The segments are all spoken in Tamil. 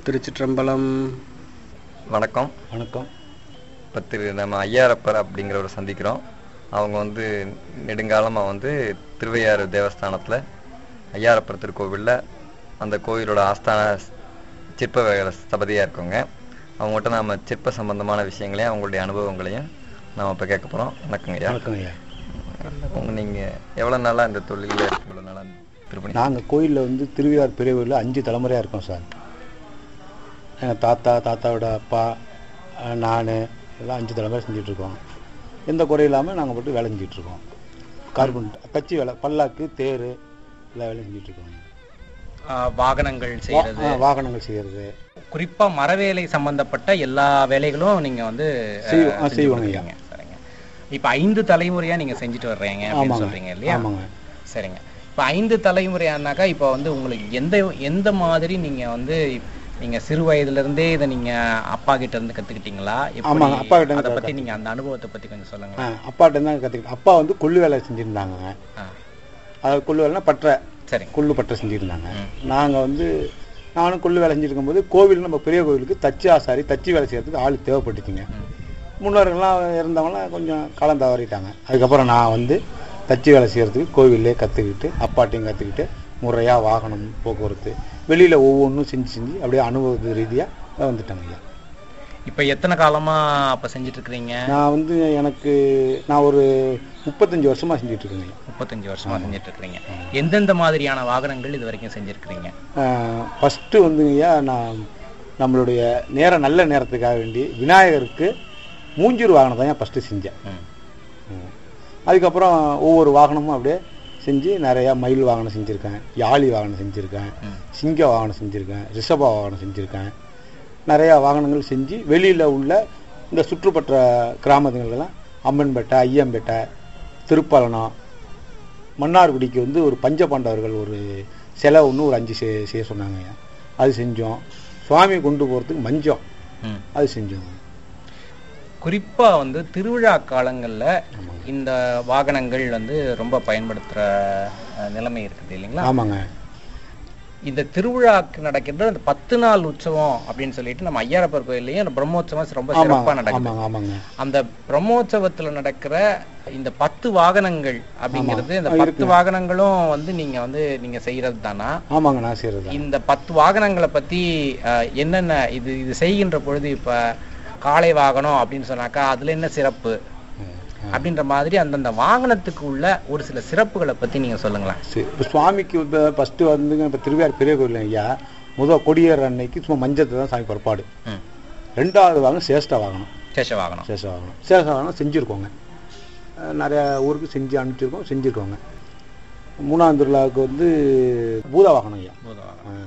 திருச்சிற்றம்பலம் வணக்கம் வணக்கம் இப்போ திரு நம்ம ஐயாரப்பர் அப்படிங்கிறவரை சந்திக்கிறோம் அவங்க வந்து நெடுங்காலமாக வந்து திருவையாறு தேவஸ்தானத்தில் ஐயாரப்பர் திருக்கோவிலில் அந்த கோயிலோட ஆஸ்தான சிற்ப வேலை ஸ்தபதியாக இருக்கவங்க அவங்ககிட்ட நம்ம சிற்ப சம்பந்தமான விஷயங்களையும் அவங்களுடைய அனுபவங்களையும் நம்ம இப்போ கேட்க போகிறோம் வணக்கங்க ஐயா வணக்கம் ஐயா உங்க நீங்கள் எவ்வளோ நாளாக இந்த தொழிலில் இவ்வளோ நாளாக திருப்பணி நாங்கள் கோயிலில் வந்து திருவிழார் பெரிய கோயிலில் அஞ்சு தலைமுறையாக இருக்கோம் சார் எங்கள் தாத்தா தாத்தாவோட அப்பா நான் எல்லாம் அஞ்சு தலைமுறை செஞ்சிட்ருக்கோம் எந்த குறையும் இல்லாமல் நாங்கள் போட்டு வேலை செஞ்சிட்ருக்கோம் கார்பன் தச்சு வேலை பல்லாக்கு தேர் எல்லா வேலையும் செஞ்சிட்ருக்கோம் ஆஹ் வாகனங்கள் செய்யறது வாகனங்கள் செய்கிறது குறிப்பா மரவேலை சம்பந்தப்பட்ட எல்லா வேலைகளும் நீங்க வந்து ஆஹ், செய்வோம். ஆ, செஞ்சுட்டு செய்வோங்க ஐயா. இருக்கீங்க. சரிங்க இப்ப ஐந்து தலைமுறையா நீங்க செஞ்சுட்டு வர்றீங்க அப்படின்னு ஆமாங்க சொல்றீங்க இல்லையா ஆமாங்க சரிங்க இப்ப ஐந்து தலைமுறையானாக்கா இப்ப வந்து உங்களுக்கு எந்த எந்த மாதிரி நீங்க வந்து நீங்க சிறு வயதுல இருந்தே இதை நீங்க அப்பா கிட்ட இருந்து கத்துக்கிட்டீங்களா எப்படி? ஆமாங்க, அப்பா கிட்ட இருந்து அதை பத்தி கத்துக்கிட்டேன். நீங்க அந்த அனுபவத்தை பத்தி கொஞ்சம் சொல்லுங்க ஆ அப்பாட்ட தான் கற்றுக்கிட்டேன் அப்பா வந்து கொள்ளு வேலை செஞ்சுருந்தாங்க ஆ, அதாவது கொள்ளு வேலைனா பற்றை சரிங்க கொள்ளு பற்றை செஞ்சுருந்தாங்க ம். நாங்கள் வந்து நானும் கொள்ளு வேலை செஞ்சுட்டு இருக்கும்போது கோவில் நம்ம பெரிய கோவிலுக்கு தச்சு ஆசாரி தச்சு வேலை செய்யறதுக்கு ஆள் தேவைப்பட்டுச்சுங்க ம். முன்னோர்கள்லாம் இருந்தவங்களாம் கொஞ்சம் காலம் தவறிட்டாங்க அதுக்கப்புறம் நான் வந்து தச்சு வேலை செய்யறதுக்கு கோவில்லே கற்றுக்கிட்டு அப்பாட்டையும் கற்றுக்கிட்டு முறையாக வாகனம் போக்குவரத்து வெளியில் ஒவ்வொன்றும் செஞ்சு செஞ்சு அப்படியே அனுபவ ரீதியாக வந்துட்டாங்க ஐயா இப்ப எத்தனை காலமா அப்ப செஞ்சுட்டு இருக்கிறீங்க நான் வந்து எனக்கு நான் ஒரு முப்பத்தஞ்சு வருஷமாக செஞ்சுட்டு இருக்கேங்க ஐயா முப்பத்தஞ்சு வருஷமா செஞ்சுட்டு இருக்கிறீங்க எந்தெந்த மாதிரியான வாகனங்கள் இது வரைக்கும் செஞ்சிருக்கிறீங்க ஃபஸ்ட்டு வந்துங்கய்யா நான் நம்மளுடைய நேரம் நல்ல நேரத்துக்காக வேண்டி விநாயகருக்கு மூஞ்சூர் வாகனம் தான் ஃபஸ்ட்டு செஞ்சேன் ம். ம். அதுக்கப்புறம் ஒவ்வொரு வாகனமும் அப்படியே செஞ்சு நிறையா மயில் வாகனம் செஞ்சுருக்கேன் யாழி வாகனம் செஞ்சுருக்கேன் ம். சிங்க வாகனம் செஞ்சுருக்கேன் ரிஷபா வாகனம் செஞ்சுருக்கேன் நிறையா வாகனங்கள் செஞ்சு வெளியில் உள்ள இந்த சுற்றுப்பட்ட கிராமத்துங்களெல்லாம் அம்மன்பேட்டை ஐயம்பேட்டை திருப்பலனம் மன்னார்குடிக்கு வந்து ஒரு பஞ்சபாண்டவர்கள் ஒரு சிலை ஒன்று ஒரு அஞ்சு செய்- செய்ய சொன்னாங்க அது செஞ்சோம் சுவாமி கொண்டு போகிறதுக்கு மஞ்சம் ம். அது செஞ்சோம் குறிப்பா வந்து திருவிழா காலங்கள்ல ஆமாங்க. இந்த வாகனங்கள் வந்து ரொம்ப பயன்படுத்துற அஹ், நிலைமை இருக்குது இல்லைங்களா ஆமாங்க இந்த திருவிழாக்கு நடக்கின்ற அந்த பத்து நாள் உற்சவம் அப்படின்னு சொல்லிட்டு நம்ம ஐயாரப்பர் கோயில்லையும் அந்த பிரம்மோற்சவம் ரொம்ப சிறப்பா ஆமாங்க நடக்குது ஆமாங்க ஆமாங்க அந்த பிரம்மோற்சவத்துல நடக்கிற இந்த பத்து வாகனங்கள் அப்படிங்கிறது இந்த ஆமா, பத்து இருக்குங்க. வாகனங்களும் வந்து நீங்க வந்து நீங்க செய்யறது தானா ஆமாங்க நான் செய்கிறது இந்த பத்து வாகனங்களை பத்தி அஹ், என்னென்ன இது இது செய்கின்ற பொழுது இப்ப காளை வாகனம் அப்படின்னு சொன்னாக்கா அதுல என்ன சிறப்பு அப்படின்ற மாதிரி அந்தந்த வாகனத்துக்கு உள்ள ஒரு சில சிறப்புகளை பத்தி நீங்க சொல்லுங்களேன் சரி இப்போ சுவாமிக்கு இப்போ ஃபஸ்ட்டு வந்துங்க இப்போ திருவிழா பெரிய கோயில் ஐயா முதல் கொடியேற அன்னைக்கு சும்மா மஞ்சத்தை தான் சாமி புறப்பாடு ம். ரெண்டாவது வாகனம் சேஷ்ட வாகனம் சேஷ வாகனம் சேஷ வாகனம் சேஷ வாகனம் செஞ்சுருக்கோங்க அஹ் நிறைய ஊருக்கு செஞ்சு அனுப்பிச்சிருக்கோம் செஞ்சுருக்கோங்க மூணாவது திருவிழாவுக்கு வந்து பூத வாகனம் ஐயா பூத வாகனம். ஆ.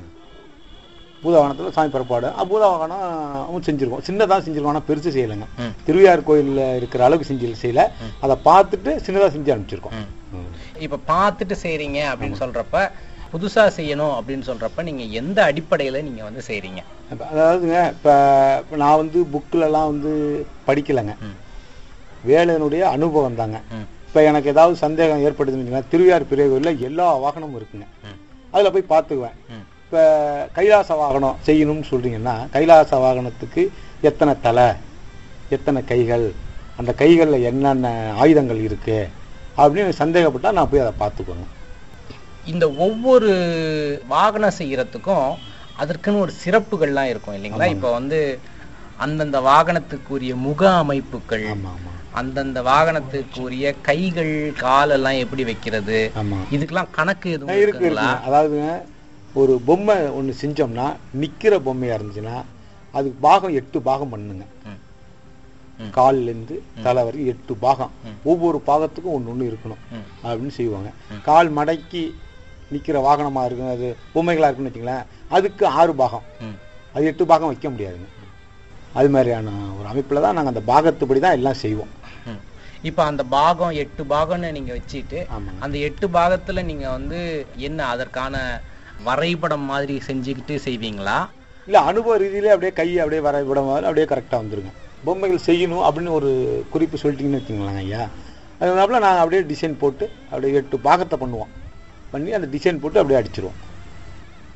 பூத வாகனத்தில் சாமி புறப்பாடு அஹ் பூத வாகனம் செஞ்சுருக்கோம் சின்னதாக செஞ்சுருக்கோம் ஆனால் பெருசு செய்யலைங்க ம். திருவிழார் கோயிலில் இருக்கிற அளவுக்கு செஞ்சு செய்யல அதை பார்த்துட்டு சின்னதாக செஞ்சு அனுப்பிச்சிருக்கோம் ம். ம். இப்ப பார்த்துட்டு செய்றீங்க அப்படின்னு சொல்றப்ப புதுசா செய்யணும் அப்படின்னு சொல்றப்ப நீங்க எந்த அடிப்படையில நீங்க வந்து செய்றீங்க இப்ப அதாவதுங்க இப்போ நான் வந்து புக்கிலலாம் வந்து படிக்கலைங்க ம். வேலையினுடைய அனுபவம் தாங்க ம். இப்போ எனக்கு ஏதாவது சந்தேகம் ஏற்படுதுன்னு வச்சுக்கோங்களேன், திருவியார் பெரிய கோயிலில் எல்லா வாகனமும் இருக்குங்க ம். அதில் போய் பார்த்துக்குவேன் ம். இப்போ கைலாச வாகனம் செய்யணும்னு சொல்றீங்கன்னா கைலாச வாகனத்துக்கு எத்தனை தலை எத்தனை கைகள் அந்த கைகளில் என்னென்ன ஆயுதங்கள் இருக்கு அப்படின்னு சந்தேகப்பட்டா நான் போய் அதை பார்த்துக்குவேங்க இந்த ஒவ்வொரு வாகனம் செய்யறதுக்கும் அதற்குன்னு ஒரு சிறப்புகள்லாம் இருக்கும் இல்லைங்களா ஆமாங்க. இப்ப வந்து அந்தந்த வாகனத்துக்குரிய முக அமைப்புகள் ஆமாம் ஆமாம் அந்தந்த வாகனத்துக்குரிய கைகள் காலெல்லாம் எப்படி வைக்கிறது ஆமாம் இதுக்கெல்லாம் கணக்கு எதுவும் இருக்கு இருக்குங்களா இருக்குங்க அதாவதுங்க ஒரு பொம்மை ஒன்று செஞ்சோம்னா நிற்கிற பொம்மையாக இருந்துச்சுன்னா அதுக்கு பாகம் எட்டு பாகம் பண்ணுங்க ம். ம். கால்லேருந்து தலை வரைக்கும் எட்டு பாகம் ம். ஒவ்வொரு பாகத்துக்கும் ஒன்று ஒன்று இருக்கணும் ம். அப்படின்னு செய்வாங்க ம். கால் மடக்கி நிற்கிற வாகனமாக இருக்கும் அது பொம்மைகளாக இருக்குன்னு வச்சுங்களேன் அதுக்கு ஆறு பாகம் ம். அது எட்டு பாகம் வைக்க முடியாதுங்க அது மாதிரியான ஒரு அமைப்பில் தான் நாங்கள் அந்த பாகத்துப்படி தான் எல்லாம் செய்வோம் ம். இப்ப அந்த பாகம் எட்டு பாகம்னு நீங்க வச்சுட்டு ஆமாங்க அந்த எட்டு பாகத்துல நீங்க வந்து என்ன அதற்கான வரைபடம் மாதிரி செஞ்சுக்கிட்டு செய்வீங்களா இல்லை அனுபவ ரீதியிலே அப்படியே கை அப்படியே வர விட மாதிரி அப்படியே கரெக்டாக வந்துருங்க பொம்மைகள் செய்யணும் அப்படின்னு ஒரு குறிப்பு சொல்லிட்டீங்கன்னு வச்சுங்களேங்க ஐயா அதனால நாங்கள் அப்படியே டிசைன் போட்டு அப்படியே எட்டு பாகத்தை பண்ணுவோம் பண்ணி அந்த டிசைன் போட்டு அப்படியே அடிச்சிருவோம்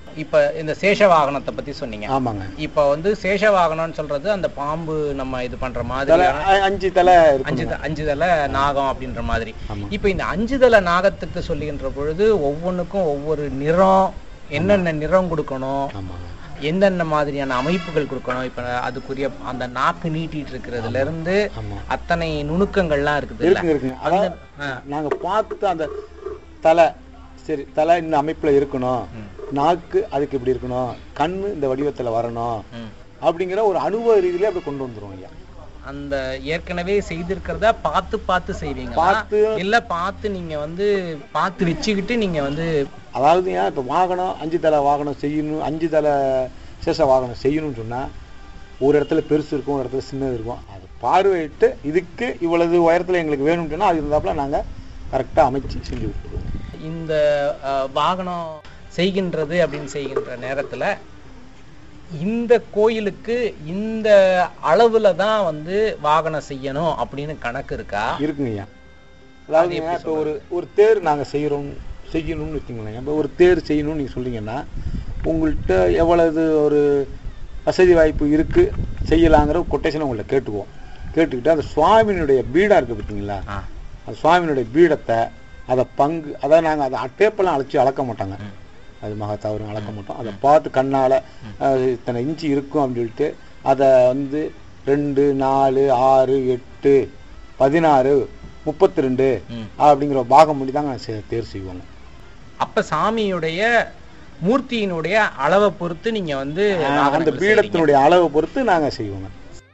இப்ப இந்த சேஷ வாகனத்தை பத்தி சொன்னீங்க ஆமாங்க இப்ப வந்து சேஷ வாகனம்னு சொல்றது அந்த பாம்பு நம்ம இது பண்ற தலை மாதிரியான அ- அஞ்சு தலை அஞ்சு இருக்குங்க த- அஞ்சு தலை நாகம் அப்படின்ற மாதிரி ஆமா. இப்ப இந்த அஞ்சு தலை நாகத்துக்கு சொல்லுகின்ற பொழுது ஒவ்வொன்றுக்கும் ஒவ்வொரு நிறம் என்னென்ன நிறம் கொடுக்கணும் ஆமாங்க எந்தெந்த மாதிரியான அமைப்புகள் கொடுக்கணும் இப்ப அதுக்குரிய அந்த நாக்கு நீட்டிட்டு இருக்கிறதுல இருந்து ஆமா அத்தனை நுணுக்கங்கள்லாம் இருக்குது இல்ல இருக்குங்க இருக்குங்க அதாவது ஆ. நாங்க பார்த்து அந்த தலை சரி தலை இந்த அமைப்புல இருக்கணும் ம். நாக்கு அதுக்கு இப்படி இருக்கணும் கண்ணு இந்த வடிவத்துல வரணும் ம். அப்படிங்கிற ஒரு அனுபவ ரீதியில அப்படி கொண்டு வந்துரும் ஐயா அந்த ஏற்கனவே செய்திருக்கிறத பார்த்து பார்த்து செய்வீங்க பார்த்து- இல்ல பார்த்து நீங்க வந்து பார்த்து வச்சுக்கிட்டு நீங்க வந்து அதாவது ஏன் இப்போ வாகனம் அஞ்சு தலை வாகனம் செய்யணும் அஞ்சு தலை சேஷ வாகனம் செய்யணும்னு சொன்னா ஒரு இடத்துல பெருசு இருக்கும் ஒரு இடத்துல சின்னது இருக்கும் அது பார்வையிட்டு இதுக்கு இவ்வளவு உயரத்துல எங்களுக்கு வேணும்னு சொன்னா அது இருந்தாப்புல நாங்க கரெக்டா அமைச்சு செஞ்சு விட்டுருவோம் இந்த அஹ், வாகனம் செய்கின்றது அப்படின்னு செய்கின்ற நேரத்துல இந்த கோயிலுக்கு இந்த அளவுல தான் வந்து வாகனம் செய்யணும் அப்படின்னு கணக்கு இருக்கா இருக்குங்க ஐயா அதாவது எப்படி இப்போ ஒரு ஒரு தேர் நாங்க செய்யறோம் செய்யணும்னு வச்சுங்களேன் இப்போ ஒரு தேர் செய்யணும்னு நீங்க சொல்றீங்கன்னா உங்கள்கிட்ட எவ்வளவு ஒரு வசதி வாய்ப்பு இருக்கு செய்யலாங்கிற கொட்டேஷனை உங்களை கேட்டுக்குவோம் கேட்டுக்கிட்டு அந்த சுவாமியினுடைய பீடா இருக்கு பார்த்தீங்களா ஆ. அந்த சுவாமியினுடைய பீடத்தை அதை பங்கு அதாவது நாங்கள் அதை டேப்பெல்லாம் அழைச்சி அளக்க மாட்டாங்க ம். அது மகா தவறு அளக்க மாட்டோம் அதை பார்த்து கண்ணால் இத்தனை இன்ச்சு இருக்கும் அப்படின்னு சொல்லிட்டு அதை வந்து ரெண்டு நாலு ஆறு எட்டு பதினாறு முப்பத்தி ரெண்டு ம். அப்படிங்கிற பாகம் பண்ணி தாங்க செ- தேர் செய்வாங்க அப்ப சாமியுடைய மூர்த்தியினுடைய அளவை பொறுத்து நீங்க வந்து அந்த வாகனங்கள் செய்றீங்க. பீடத்தினுடைய அளவை பொறுத்து நாங்கள் செய்வோங்க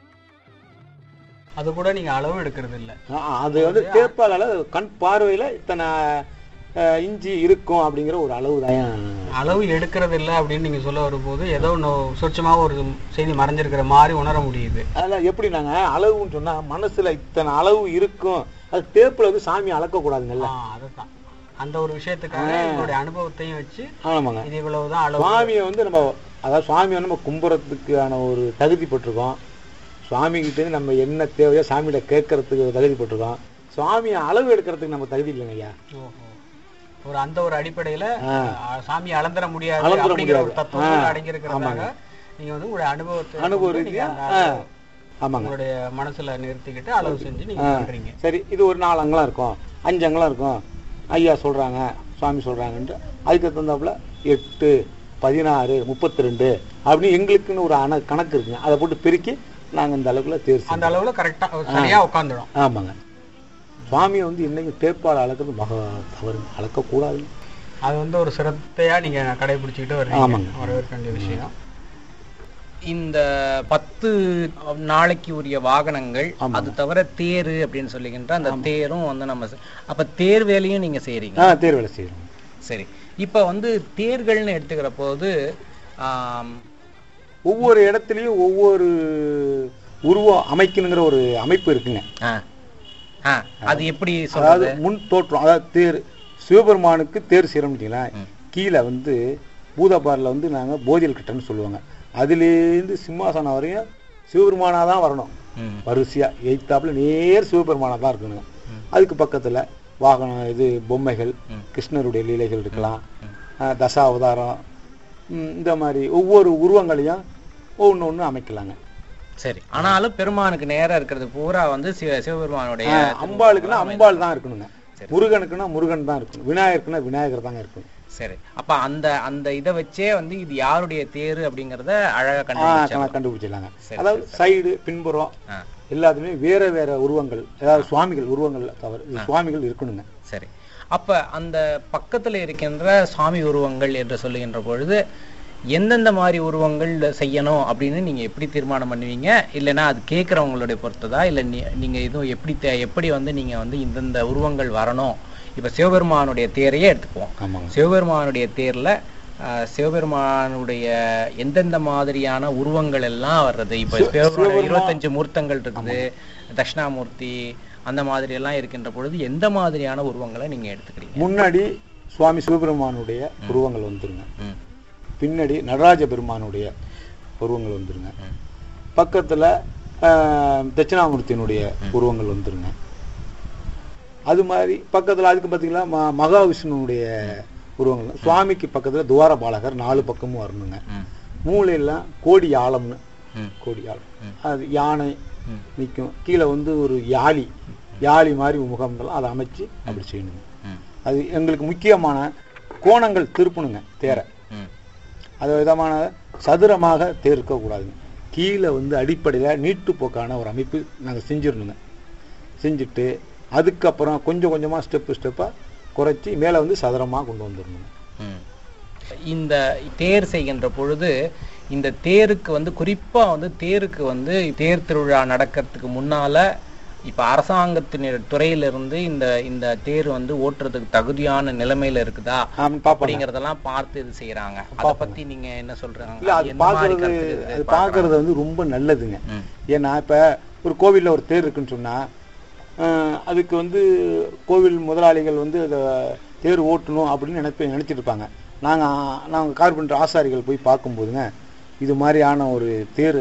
அது கூட நீங்க அளவு எடுக்கிறது இல்ல ஆ, அது வந்து தேப்பாலால கண் பார்வையில இத்தனை அஹ், இஞ்சி இருக்கும் அப்படிங்கிற ஒரு அளவு தான் அளவு எடுக்கிறது இல்ல அப்படின்னு நீங்க சொல்ல வரும்போது ஏதோ ஒன்று சொச்சமாக ஒரு செய்தி மறைஞ்சிருக்கிற மாதிரி உணர முடியுது அதெல்லாம் எப்படி நாங்க அளவுன்னு சொன்னா மனசுல இத்தனை அளவு இருக்கும் அது டேப்ல வந்து சாமி அளக்க கூடாதுங்கல்ல ஆ, அதுதான் அந்த ஒரு விஷயத்துக்காக எங்களுடைய அனுபவத்தையும் வச்சு ஆமாங்க இது இவ்வளவுதான் அளவு சுவாமியை வந்து நம்ம அதாவது சுவாமியை வந்து நம்ம கும்புறதுக்கான ஒரு தகுதி பட்டிருக்கோம் சுவாமி கிட்ட இருந்து நம்ம என்ன தேவையோ சாமியிட கேட்கறதுக்கு தகுதி பட்டிருக்கோம் சுவாமியை அளவு எடுக்கிறதுக்கு நம்ம தகுதி இல்லைங்க ஐயா ஓஹோ. ஒரு அந்த ஒரு அடிப்படையில ஆ. ஆ, சாமி அளந்துட முடியாது அளந்துட அப்படிங்கிற ஒரு முடியாது. தத்துவம் ஆ, அடங்கி இருக்கிறதாக ஆமாங்க. நீங்க வந்து உங்களுடைய அனுபவத்தை அனுபவ கொண்டு நீங்க ரீதியா அந்த ஆ, அளவு ஆமாங்க உங்களுடைய மனசுல நிறுத்திக்கிட்டு அளவு செஞ்சு நீங்க ஆ, பண்றீங்க சரி இது ஒரு நாலு அங்கலம் இருக்கும் அஞ்சு அங்கலம் இருக்கும் ஐயா சொல்றாங்க சுவாமி சொல்றாங்கன்ட்டு அதுக்கு தகுந்தாப்புல எட்டு பதினாறு முப்பத்தி ரெண்டு அப்படின்னு எங்களுக்குன்னு ஒரு அண கணக்கு இருக்குங்க அதை போட்டு பெருக்கி நாங்க இந்த அளவுக்குள்ள தேர் அந்த செய்வோம். அளவுல கரெக்டா சரியா உட்காந்துடும் ஆமாங்க சுவாமியை வந்து இன்னைக்கு டேப்பால் அளக்கிறது மக தவறு அளக்கக்கூடாது அது வந்து ஒரு சிரத்தையா நீங்க கடைபிடிச்சிக்கிட்டு வர்றீங்க ஆமாங்க. வரவேற்க வேண்டிய விஷயம் இந்த பத்து நாளைக்கு உரிய வாகனங்கள் ஆமாங்க. அது தவிர தேரு அப்படின்னு சொல்லுகின்ற அந்த தேரும் வந்து நம்ம செ- அப்ப தேர் வேலையும் நீங்க செய்றீங்க ஆ தேர் வேலை செய்யறோம் சரி இப்ப வந்து தேர்கள்னு எடுத்துக்கிற போது ஆம், ஒவ்வொரு இடத்துலயும் ஒவ்வொரு உருவம் அமைக்கணுங்கிற ஒரு அமைப்பு இருக்குங்க ஆ, ஆ, அது எப்படி அதாவது சொல்றது முன் தோற்றம் அதாவது தேர் சிவபெருமானுக்கு தேர் செய்யறோம்னீங்களா ம். கீழே வந்து பூதபாரில் வந்து நாங்க போதியல் கட்டன்னு சொல்லுவாங்க அதுலேருந்து சிம்மாசனம் வரையும் சிவபெருமானா தான் வரணும் ம், வரிசையா எய்த்தாப்புல நேர் சிவபெருமானா தான் இருக்கணுங்க ம். அதுக்கு பக்கத்துல வாகனம் இது பொம்மைகள் ம். கிருஷ்ணருடைய லீலைகள் இருக்கலாம் ம். ஆஹ் தசாவதாரம் ம், இந்த மாதிரி ஒவ்வொரு உருவங்களையும் ஒன்று ஒன்று அமைக்கலாங்க சரி ஆனாலும் பெருமானுக்கு நேரா இருக்கிறது பூரா வந்து சிவ சிவபெருமானுடைய ஆஹ் அம்பாளுக்குன்னா அம்பாள் தான் இருக்கணுங்க சரி. முருகனுக்குன்னா முருகன் தான் இருக்கணும் விநாயகருக்குன்னா விநாயகர் தாங்க இருக்கணும் சரி அப்ப அந்த அந்த இதை வச்சே வந்து இது யாருடைய தேரு அப்படிங்கறத அழகா ஆஹ் கண்டுபிடிச்சாங்க கண்டுபிடிச்சிடலாங்க சரி, அதாவது சைடு பின்புறம் ஆ, எல்லாத்துலயுமே வேற வேற உருவங்கள் அதாவது சுவாமிகள் உருவங்கள் தவிர இது சுவாமிகள் இருக்கணுங்க சரி அப்ப அந்த பக்கத்துல இருக்கின்ற சுவாமி உருவங்கள் என்று சொல்லுகின்ற பொழுது எந்தெந்த மாதிரி உருவங்கள் செய்யணும் அப்படின்னு நீங்க எப்படி தீர்மானம் பண்ணுவீங்க இல்லைன்னா அது கேட்கறவங்களுடைய பொறுத்ததா இல்ல நீ- நீங்க இதுவும் எப்படி தே- எப்படி வந்து நீங்க வந்து இந்தந்த உருவங்கள் வரணும் இப்ப சிவபெருமானுடைய தேரையே எடுத்துக்குவோம் ஆமாங்க சிவபெருமானுடைய தேர்ல ஆஹ், சிவபெருமானுடைய எந்தெந்த மாதிரியான உருவங்கள் எல்லாம் வர்றது இப்ப சிவபெருமானுடைய இருபத்தஞ்சு மூர்த்தங்கள் இருக்குது தட்சிணாமூர்த்தி அந்த மாதிரி எல்லாம் இருக்கின்ற பொழுது எந்த மாதிரியான உருவங்களை நீங்க எடுத்துக்கிறீங்க முன்னாடி சுவாமி சிவபெருமானுடைய உருவங்கள் வந்துருங்க ம், பின்னாடி நடராஜ பெருமானுடைய உருவங்கள் வந்துருங்க ம், பக்கத்துல ஆஹ், தட்சிணாமூர்த்தியினுடைய உருவங்கள் வந்துருங்க அது மாதிரி பக்கத்துல அதுக்கு பார்த்தீங்களா ம- மகாவிஷ்ணுனுடைய உருவங்கள் சுவாமிக்கு பக்கத்துல துவார பாலகர் நாலு பக்கமும் வரணுங்க ம், மூலையெல்லாம் கோடி ஆழம்னு ம், கோடி ஆழம் ம். அது யானை ம். நிற்கும் கீழே வந்து ஒரு யாழி யாழி மாதிரி முகம் அதை அமைச்சு அப்படி செய்யணுங்க ம், அது எங்களுக்கு முக்கியமான கோணங்கள் திருப்பணுங்க தேரை ம், அது விதமான சதுரமாக தேர் இருக்கக்கூடாதுங்க கீழே வந்து அடிப்படையில் நீட்டுப்போக்கான ஒரு அமைப்பு நாங்கள் செஞ்சிடணுங்க செஞ்சுட்டு அதுக்கப்புறம் கொஞ்சம் கொஞ்சமாக ஸ்டெப்பு ஸ்டெப்பாக குறைச்சி மேலே வந்து சதுரமாக கொண்டு வந்துடணுங்க ம். இந்த தேர் செய்கின்ற பொழுது இந்த தேருக்கு வந்து குறிப்பா வந்து தேருக்கு வந்து தேர் திருவிழா நடக்கிறதுக்கு முன்னால இப்ப அரசாங்கத்தின் துறையிலிருந்து இந்த இந்த தேர் வந்து ஓட்டுறதுக்கு தகுதியான நிலைமையில இருக்குதா ஆமாம் பார்ப்போங்க அப்படிங்கறதெல்லாம் பார்த்து இது செய்யறாங்க அத பார்ப்போம். பத்தி நீங்க என்ன சொல்றாங்க இல்லை அது எந்த மாதிரி பார்க்கறது கருத்து இது அது பார்க்கறாங்க? பார்க்கறது வந்து ரொம்ப நல்லதுங்க ம், ஏன்னா இப்போ ஒரு கோவிலில் ஒரு தேர் இருக்குன்னு சொன்னால் அதுக்கு வந்து கோவில் முதலாளிகள் வந்து அதை தேர் ஓட்டணும் அப்படின்னு நினைப்ப நினச்சிட்டு இருப்பாங்க நாங்கள் நாங்கள் கார்பெண்டர் ஆசாரிகள் போய் பார்க்கும்போதுங்க இது மாதிரியான ஒரு தேர்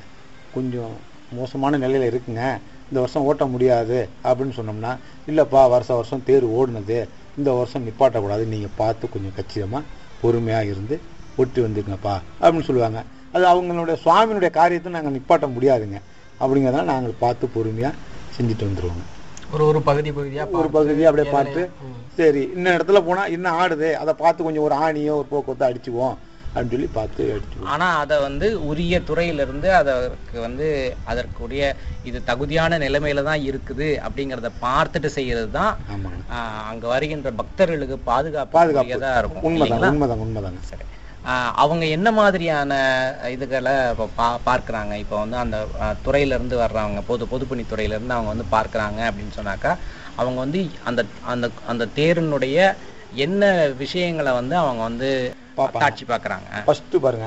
கொஞ்சம் மோசமான நிலையில் இருக்குங்க இந்த வருஷம் ஓட்ட முடியாது அப்படின்னு சொன்னோம்னா இல்லைப்பா வருஷ வருஷம் தேர் ஓடுனது இந்த வருஷம் நிப்பாட்டக்கூடாது நீங்கள் பார்த்து கொஞ்சம் கச்சிதமாக பொறுமையாக இருந்து ஒட்டி வந்துருங்கப்பா அப்படின்னு சொல்லுவாங்க அது அவங்களுடைய சுவாமியினுடைய காரியத்தை நாங்கள் நிப்பாட்ட முடியாதுங்க அப்படிங்கிறதால நாங்கள் பார்த்து பொறுமையாக செஞ்சுட்டு வந்துருவோங்க ஒரு ஒரு பகுதி பகுதியா ஒரு பகுதியை அப்படியே பார்த்து ம். சரி இன்னும் இடத்துல போனால் இன்னும் ஆடுது அதை பார்த்து கொஞ்சம் ஒரு ஆணியோ ஒரு போக்குவரத்தை அடிச்சுக்குவோம் அப்படின்னு சொல்லி பார்த்து அடிச்சுக்குவோம் ஆனா அத வந்து உரிய துறையிலிருந்து அதற்கு வந்து அதற்குரிய இது தகுதியான நிலைமையில தான் இருக்குது அப்படிங்கறத பார்த்துட்டு செய்யறது தான் ஆமாங்க அங்க வருகின்ற பக்தர்களுக்கு பாதுகாப்பு பாதுகாப்பு உரியதா இருக்கும் உண்மைதாங்க இல்லைங்களா? உண்மைதாங்க உண்மைதாங்க சரி ஆஹ் அவங்க என்ன மாதிரியான இதுகளை இப்போ பா பார்க்குறாங்க இப்போ வந்து அந்த ஆஹ், துறையில இருந்து வர்றவங்க பொது பொதுப்பணித்துறையில இருந்து அவங்க வந்து பார்க்குறாங்க அப்படின்னு சொன்னாக்கா அவங்க வந்து அந்த அந்த அந்த தேரினுடைய என்ன விஷயங்களை வந்து அவங்க வந்து பார்ப்பாங்க. காட்சி பார்க்குறாங்க ஃபஸ்ட்டு பாருங்க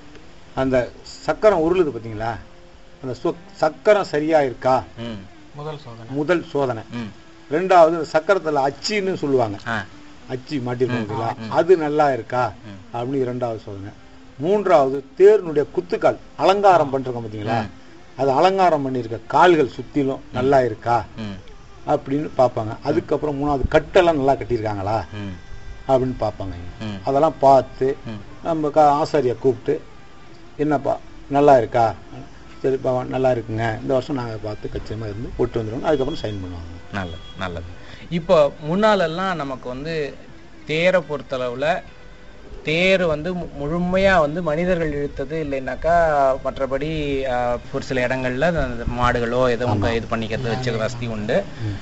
அந்த சக்கரம் உருளுது பார்த்தீங்களா அந்த சொ- சக்கரம் சரியா இருக்கா ம் முதல் சோதனை முதல் சோதனை ம் ரெண்டாவது அந்த சக்கரத்துல அச்சின்னு சொல்லுவாங்க ஆ அச்சி மாட்டிருக்கோம் பார்த்தீங்களா ம். அது நல்லா இருக்கா ம். அப்படின்னு இரண்டாவது சோதனை மூன்றாவது தேர்னுடைய குத்துக்கால் அலங்காரம் பண்ணிருக்கோம் பார்த்தீங்களா ம். அது அலங்காரம் பண்ணியிருக்க கால்கள் சுத்திலும் நல்லா இருக்கா ம் அப்படின்னு பார்ப்பாங்க அதுக்கப்புறம் மூணாவது கட்டெல்லாம் நல்லா கட்டியிருக்காங்களா ம் அப்படின்னு பார்ப்பாங்க ம் அதெல்லாம் பார்த்து ம் நம்ம க ஆசாரியை கூப்பிட்டு என்னப்பா நல்லா இருக்கா சரிப்பா நல்லா இருக்குங்க இந்த வருஷம் நாங்கள் பார்த்து கச்சிதமாக இருந்து போட்டு வந்துடுவோம் அதுக்கப்புறம் சைன் பண்ணுவாங்க நல்லது நல்லது இப்போ முன்னாலெல்லாம் நமக்கு வந்து தேரை பொறுத்தளவுல தேர் வந்து மு- முழுமையா வந்து மனிதர்கள் இழுத்தது இல்லைன்னாக்கா மற்றபடி ஆஹ், ஒரு சில இடங்கள்ல அந்த மாடுகளோ ஏதோ ஒன்று இது பண்ணிக்கிறது வச்சுக்க வசதி உண்டு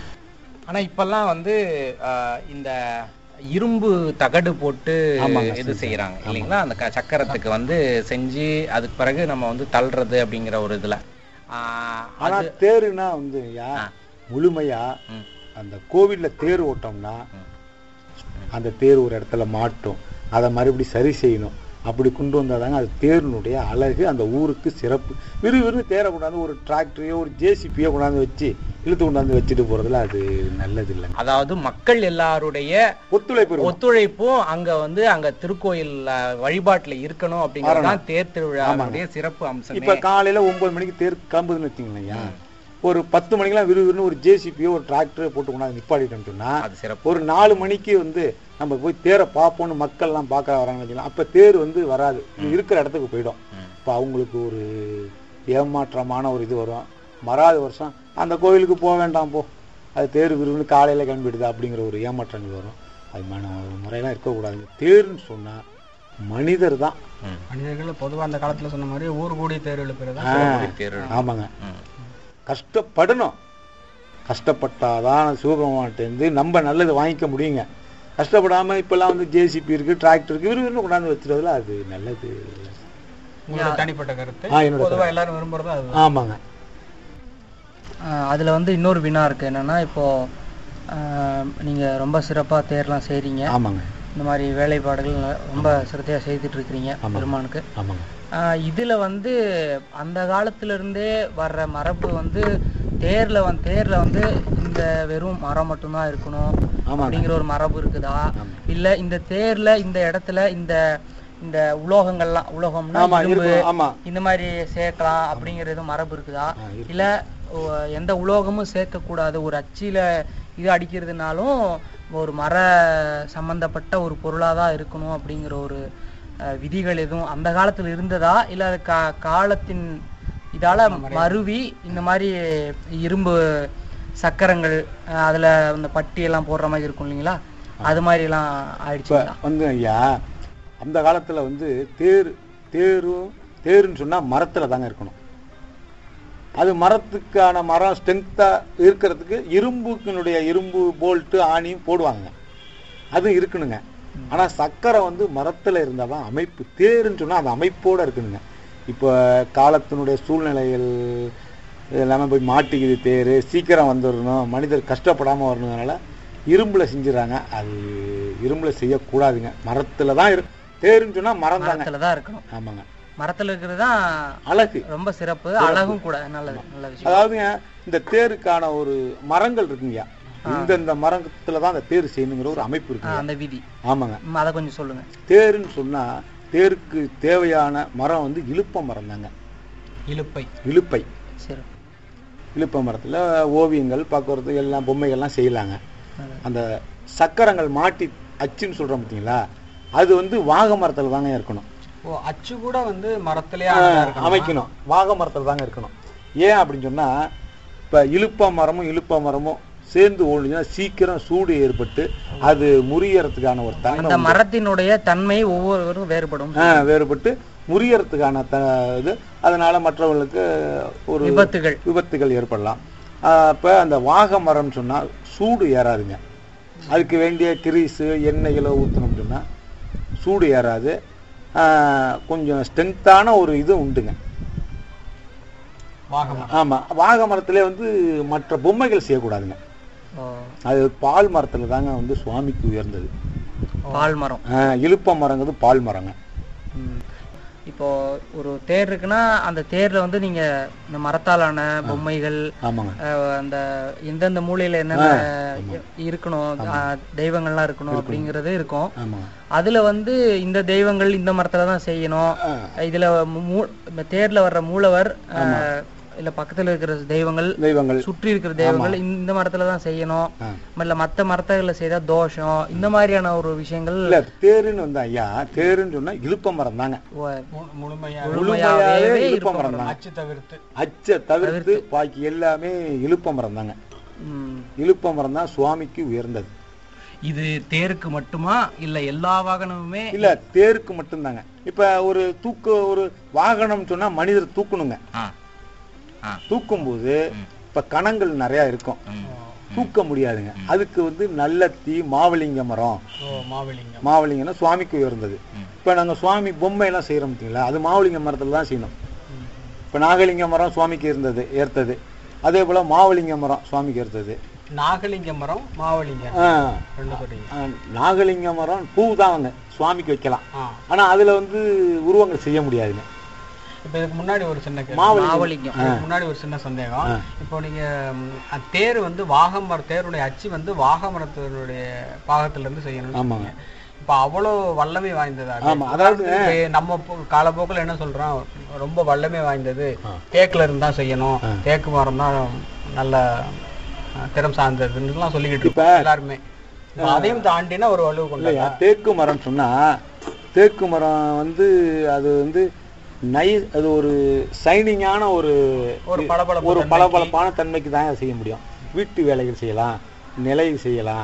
ஆனா இப்பெல்லாம் வந்து ஆஹ், இந்த இரும்பு தகடு போட்டு ஆமாங்க, இது சரி. செய்யறாங்க இல்லைங்களா அந்த க- சக்கரத்துக்கு வந்து செஞ்சு அதுக்கு பிறகு நம்ம வந்து தள்ளுறது அப்படிங்கிற ஒரு இதுல ஆஹ், ஆனா அது தேருனா வந்து யா ஆ. முழுமையா ம், அந்த கோவில்ல தேர் ஓட்டோம்னா ம். அந்த தேர் ஒரு இடத்துல மாட்டும் அதை மறுபடியும் சரி செய்யணும் அப்படி கொண்டு வந்தாதாங்க அது தேரினுடைய அழகு அந்த ஊருக்கு சிறப்பு விறுவிறுன்னு தேரை கொண்டாந்து ஒரு டிராக்டரையோ ஒரு ஜேசிபியோ கொண்டாந்து வச்சு இழுத்து கொண்டாந்து வச்சுட்டு போறதுல அது நல்லது இல்லைங்க அதாவது மக்கள் எல்லாருடைய ஒத்துழைப்பு இருக்கணும். ஒத்துழைப்பும் அங்க வந்து அங்க திருக்கோயில் அஹ், வழிபாட்டுல இருக்கணும் அப்படிங்கறதுதான் தேர் திருவிழாவுடைய சிறப்பு அம்சமே இப்ப காலையில ஒன்பது மணிக்கு தேர் கிளம்புதுன்னு வச்சுங்களேன் ஒரு பத்து மணிக்கெல்லாம் விறுவிறுன்னு ஒரு ஜேசிபியோ ஒரு டிராக்டரோ போட்டு கொண்டாந்து நிப்பாட்டிட்டோம்னு சொன்னா அது சிறப்பு ஒரு நாலு மணிக்கு வந்து நம்ம போய் தேரை பார்ப்போம்னு மக்கள்லாம் பார்க்க வராங்கன்னு வச்சுக்கலாம் அப்ப தேர் வந்து வராது இது இருக்கிற இடத்துக்கு போயிடும் ம். இப்போ அவங்களுக்கு ஒரு ஏமாற்றமான ஒரு இது வரும் மறாவது வருஷம் அந்த கோவிலுக்கு போக வேண்டாம் போ அது தேர் விரும்புன்னு காலையில கிளம்பிடுது அப்படிங்கிற ஒரு ஏமாற்றங்கள் வரும் அது மன முறையெல்லாம் இருக்கக்கூடாதுங்க தேர்ன்னு சொன்னா மனிதர் தான் ம். மனிதர்கள் பொதுவா அந்த காலத்துல சொன்ன மாதிரி ஊர் கூடி தேர் எழுப்புறது ஆ, தேர் ஆமாங்க ம். கஷ்டப்படணும் கஷ்டப்பட்டாதான் சிவபெருமான்ட்டேருந்து நம்ம நல்லது வாங்கிக்க முடியுங்க கஷ்டப்படாம இப்பெல்லாம் வந்து ஜேசிபி இருக்கு டிராக்டர் இருக்கு விறுவிறுன்னு கொண்டாந்து வச்சுறதுல அது நல்லது இல்லை. உங்களோட தனிப்பட்ட கருத்து ஆ, என்னோட பொதுவா எல்லாரும் விரும்புறது அது ஆமாங்க அதில் வந்து இன்னொரு வினா இருக்குது என்னென்னா இப்போது நீங்கள் ரொம்ப சிறப்பாக தேர்லாம் செய்கிறீங்க ஆமாங்க இந்த மாதிரி வேலைப்பாடுகள் ந- ரொம்ப சிரத்தையாக செய்துட்டு இருக்கிறீங்க ஆமாம். பெருமானுக்கு ஆமாங்க இதில் வந்து அந்த காலத்துல இருந்தே வர்ற மரபு வந்து தேரில் வந்து தேரில் வந்து இந்த வெறும் மரம் மட்டும்தான் இருக்கணும் ஆமாங்க. அப்படிங்கிற ஒரு மரபு இருக்குதா ஆமா. இல்லை இந்த தேரில் இந்த இடத்துல இந்த இந்த உலோகங்கள்லாம் உலோகம்னா ஆமா இரும்பு, இருக்கும் ஆமா இந்த மாதிரி சேர்க்கலாம் அப்படிங்கிறது மரபு இருக்குதா ஆ, இருக்கு. இல்ல ஓ, எந்த உலோகமும் சேர்க்கக்கூடாது ஒரு அச்சில இது அடிக்கிறதுனாலும் ஒரு மர சம்பந்தப்பட்ட ஒரு பொருளாக தான் இருக்கணும் அப்படிங்கிற ஒரு அஹ், விதிகள் எதுவும் அந்த காலத்துல இருந்ததா இல்ல அது கா காலத்தின் இதால மருவி இந்த மாதிரி இரும்பு சக்கரங்கள் அஹ், அதுல அந்த பட்டி எல்லாம் போடுற மாதிரி இருக்கும் இல்லைங்களா அது மாதிரி எல்லாம் இப்போ ஆயிடுச்சுங்களா வந்து ஐயா அந்த காலத்துல வந்து தேர் தேரும் தேருன்னு சொன்னா மரத்துல தாங்க இருக்கணும் அது மரத்துக்கான மரம் ஸ்ட்ரென்த்தா இருக்கிறதுக்கு இரும்புக்கினுடைய இரும்பு போல்ட்டு ஆணியும் போடுவாங்க அது இருக்கணுங்க ஆனா சக்கரை வந்து மரத்துல இருந்தாதான் அமைப்பு தேருன்னு சொன்னா அது அமைப்போட இருக்கணுங்க இப்போ காலத்தினுடைய சூழ்நிலைகள் எல்லாமே போய் மாட்டிக்குது தேர் சீக்கிரம் வந்துடணும் மனிதர் கஷ்டப்படாம வரணுனால இரும்புல செஞ்சுறாங்க அது இரும்புல செய்யக்கூடாதுங்க மரத்துல தான் இரு தேருன்னு சொன்னா மரம் தாங்க மரத்துல தான் இருக்கணும் ஆமாங்க மரத்துல இருக்கிறது தான் அழகு ரொம்ப சிறப்பு அழகும் கூட நல்லது நல்ல விஷயம் அதாவதுங்க இந்த தேருக்கான ஒரு மரங்கள் இருக்குங்கய்யா இந்தந்த மரத்துல தான் அந்த தேர் செய்யணுங்கிற ஒரு அமைப்பு ஆ, இருக்குங்க அந்த விதி ஆமாங்க ம், அதை கொஞ்சம் சொல்லுங்க தேருன்னு சொன்னா தேருக்கு தேவையான மரம் வந்து இலுப்ப மரம் தாங்க இழுப்பை இலுப்பை சரி இலுப்ப மரத்துல ஓவியங்கள் பார்க்கறது எல்லாம் பொம்மைகள்லாம் செய்யலாங்க நல்லது. அந்த சக்கரங்கள் மாட்டி அச்சுன்னு சொல்றோம் பார்த்தீங்களா அது வந்து வாகை மரத்துல தாங்க இருக்கணும் ஓ அச்சு கூட வந்து மரத்திலேயே ஆ, ஆனதா இருக்கணுமா? அமைக்கணும் வாகை மரத்துல தாங்க இருக்கணும் ஏன் அப்படின்னு சொன்னா இப்ப இலுப்ப மரமும் இலுப்ப மரமும் சேர்ந்து ஓடுச்சுன்னா சீக்கிரம் சூடு ஏற்பட்டு அது முறியறதுக்கான ஒரு தன்மை அந்த உண்டு. மரத்தினுடைய தன்மை ஒவ்வொருவரும் வேறுபடும் ஆ, வேறுபட்டு முறியறதுக்கான த இது அதனால மற்றவர்களுக்கு ஒரு விபத்துகள் விபத்துகள் ஏற்படலாம் ஆஹ் அப்ப அந்த வாகை மரம் சொன்னா சூடு ஏறாதுங்க அதுக்கு வேண்டிய கிரீஸு எண்ணெய்களை ஊற்றணும்னு சொன்னா சூடு ஏறாது ஆஹ் கொஞ்சம் ஸ்ட்ரென்த்தான ஒரு இது உண்டுங்க வாகமரம் ஆமா வாகை மரத்திலே வந்து மற்ற பொம்மைகள் செய்யக்கூடாதுங்க ஓ, அது பால் மரத்துல தாங்க வந்து சுவாமிக்கு உயர்ந்தது பால் மரம் ஆஹ் இலுப்ப மரங்கிறது பால் மரங்க ம். இப்போ ஒரு தேர் இருக்குன்னா அந்த தேர்ல வந்து நீங்க இந்த மரத்தாலான பொம்மைகள் ஆமாங்க அஹ், அந்த எந்தெந்த மூலையில என்னென்ன இருக்கணும் அஹ், தெய்வங்கள்லாம் இருக்கணும் அப்படிங்கிறது இருக்கும் ஆமாங்க அதுல வந்து இந்த தெய்வங்கள் இந்த மரத்துல தான் செய்யணும் இதுல மூ- மூ- இந்த தேர்ல வர்ற மூலவர் அஹ், இல்ல பக்கத்துல இருக்கிற தெய்வங்கள் தெய்வங்கள் சுற்றி இருக்கிற தெய்வங்கள் இந்த மரத்துல தான் செய்யணும் ஆ. இல்ல மத்த மரத்தகள்ல செய்தா தோஷம் இந்த மாதிரியான ஒரு விஷயங்கள் இல்ல தேருன்னு வந்தா ஐயா தேருன்னு சொன்னா இலுப்ப மரம் தாங்க ஓ, மு- முழுமையா முழுமையாவே முழுமையாவே இலுப்ப இலுப்ப மரம் தாங்க அச்சு தவிர்த்து அச்சை தவிர்த்து பாக்கி எல்லாமே இலுப்ப மரம் தாங்க ம். இலுப்ப மரம் தான் சுவாமிக்கு உயர்ந்தது இது தேருக்கு மட்டுமா இல்ல எல்லா வாகனமுமே இல்ல தேருக்கு மட்டும்தாங்க இப்ப ஒரு தூக்க ஒரு வாகனம் சொன்னா மனிதர் தூக்கணுங்க ஆ, ஆ, தூக்கும் போது இப்ப கணங்கள் நிறைய இருக்கும் ம். தூக்க முடியாதுங்க அதுக்கு வந்து நல்லத்தி மாவலிங்க மரம் ஓ மாவலிங்கம் மாவலிங்கம்னா சுவாமிக்கு உயர்ந்தது இப்ப நாங்க சுவாமி பொம்மை எல்லாம் செய்யறோம் பார்த்தீங்களா அது மாவலிங்க மரத்துல தான் செய்யணும் இப்ப நாகலிங்க மரம் சுவாமிக்கு இருந்தது ஏர்த்தது அதே போல மாவலிங்க மரம் சுவாமிக்கு ஏர்த்தது நாகலிங்க மரம் மாவலிங்கம் ஆ, ரெண்டு சொல்றீங்க ஆ, நாகலிங்க மரம் பூ தான் அவங்க சுவாமிக்கு வைக்கலாம் ஆ ஆனா அதுல வந்து உருவங்கள் செய்ய முடியாதுங்க இப்ப இதுக்கு முன்னாடி ஒரு சின்ன கேள்வி. மாவலிங்கம் இதுக்கு முன்னாடி ஒரு சின்ன சந்தேகம் ஆ. இப்போ நீங்க ம், அ- தேர் வந்து வாகமர தேருடைய அச்சு வந்து வாகமரத்தினுடைய பாகத்துல இருந்து செய்யணும் ஆமாங்க. இப்ப அவ்வளவு வல்லமை வாய்ந்ததா அது? ஆமா, அதாவது- இப்ப நம்ம போ- காலப்போக்குல என்ன சொல்றோம் ரொம்ப வல்லமை வாய்ந்தது தேக்குல இருந்து தான் செய்யணும் தேக்கு மரம் தான் நல்ல அ, திறம் சார்ந்ததுன்னு சொல்லிக்கிட்டு இருக்கோம் எல்லாருமே இப்ப அதையும் தாண்டினா ஒரு வலுவு இல்லையா கொண்டதா தேக்கு மரம் சொன்னா தேக்கு மரம் வந்து அது வந்து நை அது ஒரு சைனிங்கான ஒரு ஒரு பளபளப்பு ஒரு தன்மைக்கு. பளபளப்பான தன்மைக்கு தான் செய்ய முடியும் வீட்டு வேலைகள் செய்யலாம் நிலை செய்யலாம்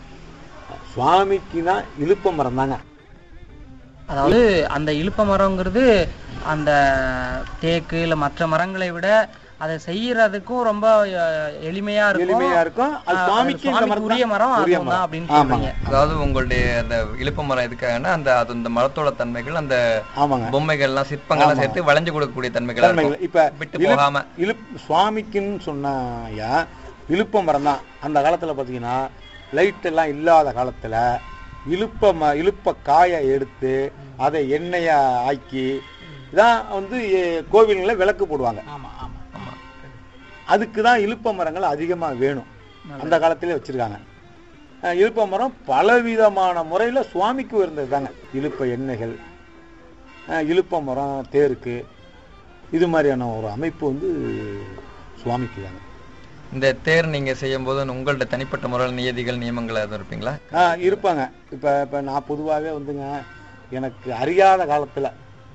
சுவாமிக்கு தான் இழுப்ப மரம் தாங்க அதாவது அந்த இலுப்ப மரங்கிறது அந்த தேக்கு இல்ல மற்ற மரங்களை விட அதை செய்யறதுக்கும் ரொம்ப அஹ், எளிமையா இருக்கும் எளிமையா இருக்கும் அது அஹ், சுவாமிக்கு இந்த சுவாமிக்கு மரம் உரிய தான் மரம் உரிய அதுவும் தான் மரம். அப்படின்னு ஆமாங்க சொல்றீங்க அதாவது உங்களுடைய அந்த இழுப்ப மரம் எதுக்காகன்னா அந்த அது இந்த மரத்தோட தன்மைகள் அந்த ஆமாங்க பொம்மைகள்லாம் சிற்பங்கள்லாம் ஆமா. சேர்த்து வளைஞ்சு கொடுக்கக்கூடிய தன்மைகள் தன்மைகள் இப்ப விட்டு போகாம இழுப் சுவாமிக்குன்னு சொன்னாயா இழுப்ப மரம் தான் அந்த காலத்துல பாத்தீங்கன்னா லைட் எல்லாம் இல்லாத காலத்துல இழுப்ப ம இழுப்ப காயை எடுத்து அதை எண்ணெயா ஆக்கி தான் வந்து எ- கோவில்கள்ல விளக்கு போடுவாங்க ஆமா ஆமா ஆமா அதுக்கு தான் இழுப்ப மரங்கள் அதிகமா வேணும் அந்த காலத்திலே வச்சிருக்காங்க அஹ் இலுப்ப மரம் பலவிதமான முறையில சுவாமிக்கு உயர்ந்தது தாங்க இலுப்ப எண்ணெய்கள் அஹ் இலுப்ப மரம் தேருக்கு இது மாதிரியான ஒரு அமைப்பு வந்து சுவாமிக்கு தாங்க இந்த தேர் நீங்க செய்யும் போது உங்கள்ட்ட தனிப்பட்ட முறையில் நியதிகள் நியமங்கள் எதுவும் இருப்பீங்களா ஆ இருப்பாங்க இப்போ இப்போ நான் பொதுவாகவே வந்துங்க எனக்கு அறியாத காலத்தில்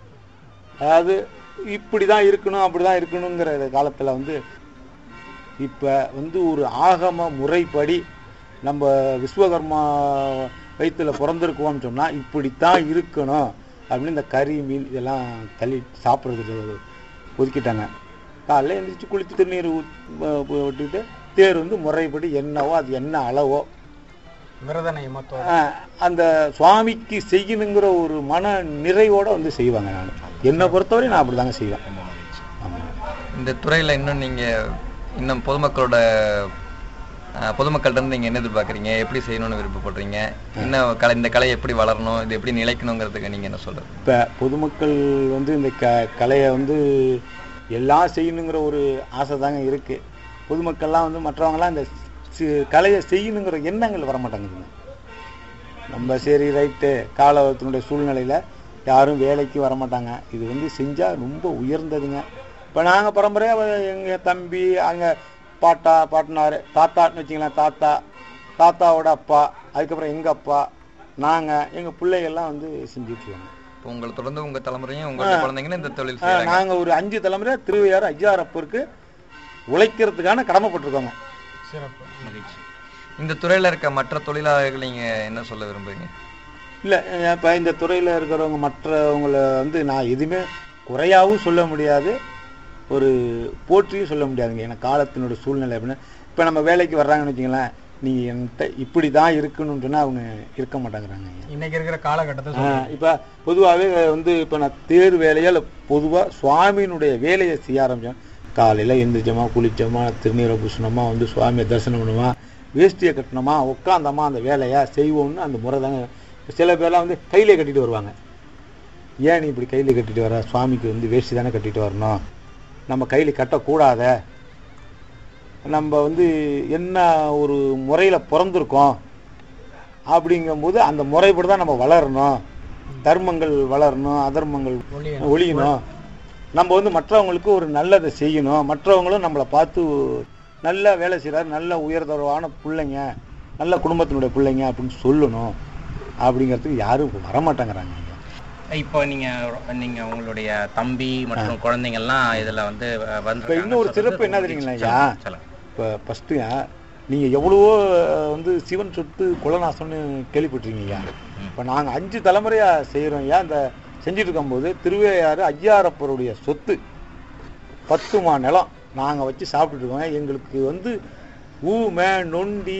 அதாவது இப்படி தான் இருக்கணும் அப்படி தான் இருக்கணுங்கிற காலத்தில் வந்து இப்போ வந்து ஒரு ஆகம முறைப்படி நம்ம விஸ்வகர்மா வயிற்றுல பிறந்திருக்கோம்னு சொன்னால் இப்படித்தான் இருக்கணும் அப்படின்னு இந்த கறி மீன் இதெல்லாம் தள்ளி சாப்பிட்றதுக்கு ஒதுக்கிட்டாங்க காலைல எழுந்திரிச்சு குளித்து திருநீர் ஊத்- வ- வ- விட்டுட்டு தேர் வந்து முறைப்படி என்னவோ அது என்ன அளவோ விரத நியமத்தோட ஆஹ் அந்த சுவாமிக்கு செய்யணுங்கிற ஒரு மன நிறைவோட வந்து செய்வாங்க நான் என்னை பொறுத்தவரை நான் அப்படிதாங்க செய்வேன் ஆமா. இந்த துறையில இன்னும் நீங்க இன்னும் பொதுமக்களோட அஹ், பொதுமக்கள்ட்ட இருந்து நீங்க என்ன எதிர்பார்க்குறீங்க எப்படி செய்யணும்னு விருப்பப்படுறீங்க இன்னும் கலை இந்த கலை எப்படி வளரணும் இது எப்படி நிலைக்கணுங்கிறதுக்கு நீங்க என்ன சொல்றது இப்ப பொதுமக்கள் வந்து இந்த க கலையை வந்து எல்லாம் செய்யணுங்கிற ஒரு ஆசை தாங்க இருக்கு பொதுமக்கள்லாம் வந்து மற்றவங்கலாம் இந்த சி- கலையை செய்யணுங்கிற எண்ணங்கள் வர மாட்டேங்குதுங்க நம்ம சரி ரைட்டு காலத்தினுடைய சூழ்நிலையில யாரும் வேலைக்கு வர மாட்டாங்க இது வந்து செஞ்சா ரொம்ப உயர்ந்ததுங்க இப்போ நாங்கள் பரம்பரையாக எங்க தம்பி அங்க பாட்டா பாட்டனார் தாத்தான்னு வச்சுங்களேன் தாத்தா தாத்தாவோட அப்பா அதுக்கப்புறம் எங்க அப்பா நாங்க எங்க பிள்ளைகள்லாம் வந்து செஞ்சுட்டு இருக்காங்க இப்போ உங்களை தொடர்ந்து உங்க தலைமுறையும் உங்களோட குழந்தைங்களும் இந்த தொழில் ஆ, செய்யறாங்க நாங்க ஒரு அஞ்சு தலைமுறை திருவையாறு ஐயாரப்பருக்கு உழைக்கிறதுக்கான கடமைப்பட்டிருக்கோங்க சிறப்பு மகிழ்ச்சி இந்த துறையில இருக்க மற்ற தொழிலாளர்கள் நீங்க என்ன சொல்ல விரும்புறீங்க இல்ல இப்ப இந்த துறையில இருக்கிறவங்க மற்றவங்கள வந்து நான் எதுவுமே குறையாவும் சொல்ல முடியாது ஒரு போற்றியும் சொல்ல முடியாதுங்க ஏன்னா காலத்தினோட சூழ்நிலை அப்படின்னு இப்ப நம்ம வேலைக்கு வர்றாங்கன்னு வச்சுங்களேன் நீங்க என்கிட்ட இப்படி தான் இருக்கணும்னு சொன்னா அவங்க இருக்க மாட்டேங்கிறாங்க இன்னைக்கு இருக்கிற காலகட்டத்தை ஆ, சொல்றேன் இப்ப பொதுவாகவே வந்து இப்ப நான் தேர் வேலையா இல்ல பொதுவா சுவாமியினுடைய வேலையை செய்ய ஆரம்பிச்சேன் காலையில எந்திரிச்சோமா குளிச்சோமா திருநீரை பூசணுமா வந்து சுவாமியை தரிசனம் பண்ணுமா வேஷ்டியை கட்டணுமா உட்காந்தோமா அந்த வேலையா செய்வோம்னு அந்த முறை தாங்க சில பேர்லாம் வந்து கையிலே கட்டிட்டு வருவாங்க ஏன் நீ இப்படி கையில கட்டிட்டு வர சுவாமிக்கு வந்து வேஷ்டி தானே கட்டிட்டு வரணும் நம்ம கையில கட்டக்கூடாத நம்ம வந்து என்ன ஒரு முறையில பிறந்திருக்கோம் அப்படிங்கும்போது அந்த முறைப்படி தான் நம்ம வளரணும் தர்மங்கள் வளரணும் அதர்மங்கள் ஒழியணும். ஒழியணும் நம்ம வந்து மற்றவங்களுக்கு ஒரு நல்லதை செய்யணும் மற்றவங்களும் நம்மளை பார்த்து நல்ல வேலை செய்கிறாரு நல்ல உயர்தரவான பிள்ளைங்க நல்ல குடும்பத்தினுடைய பிள்ளைங்க அப்படின்னு சொல்லணும் அப்படிங்கிறதுக்கு யாரும் இப்ப வரமாட்டேங்கிறாங்க இப்போ நீங்க நீங்க உங்களுடைய தம்பி மற்றும் குழந்தைங்க எல்லாம் இதுல வந்து வந்து இப்ப இன்னொரு சிறப்பு என்ன தெரியுங்களா ஐயா சொல்லுங்க இப்போ ஃபஸ்ட்டுங்க நீங்கள் எவ்வளவோ அஹ், வந்து சிவன் சொத்து குலநாசம்னு கேள்விப்பட்டிருக்கீங்க ஐயா இப்போ நாங்கள் அஞ்சு தலைமுறையாக செய்கிறோம் ஐயா இந்த செஞ்சுட்டு இருக்கும்போது திருவையாறு ஐயாரப்பருடைய சொத்து பத்து மா நிலம் நாங்கள் வச்சு சாப்பிட்டுட்டு இருக்கோம் எங்களுக்கு வந்து ஊமை நொண்டி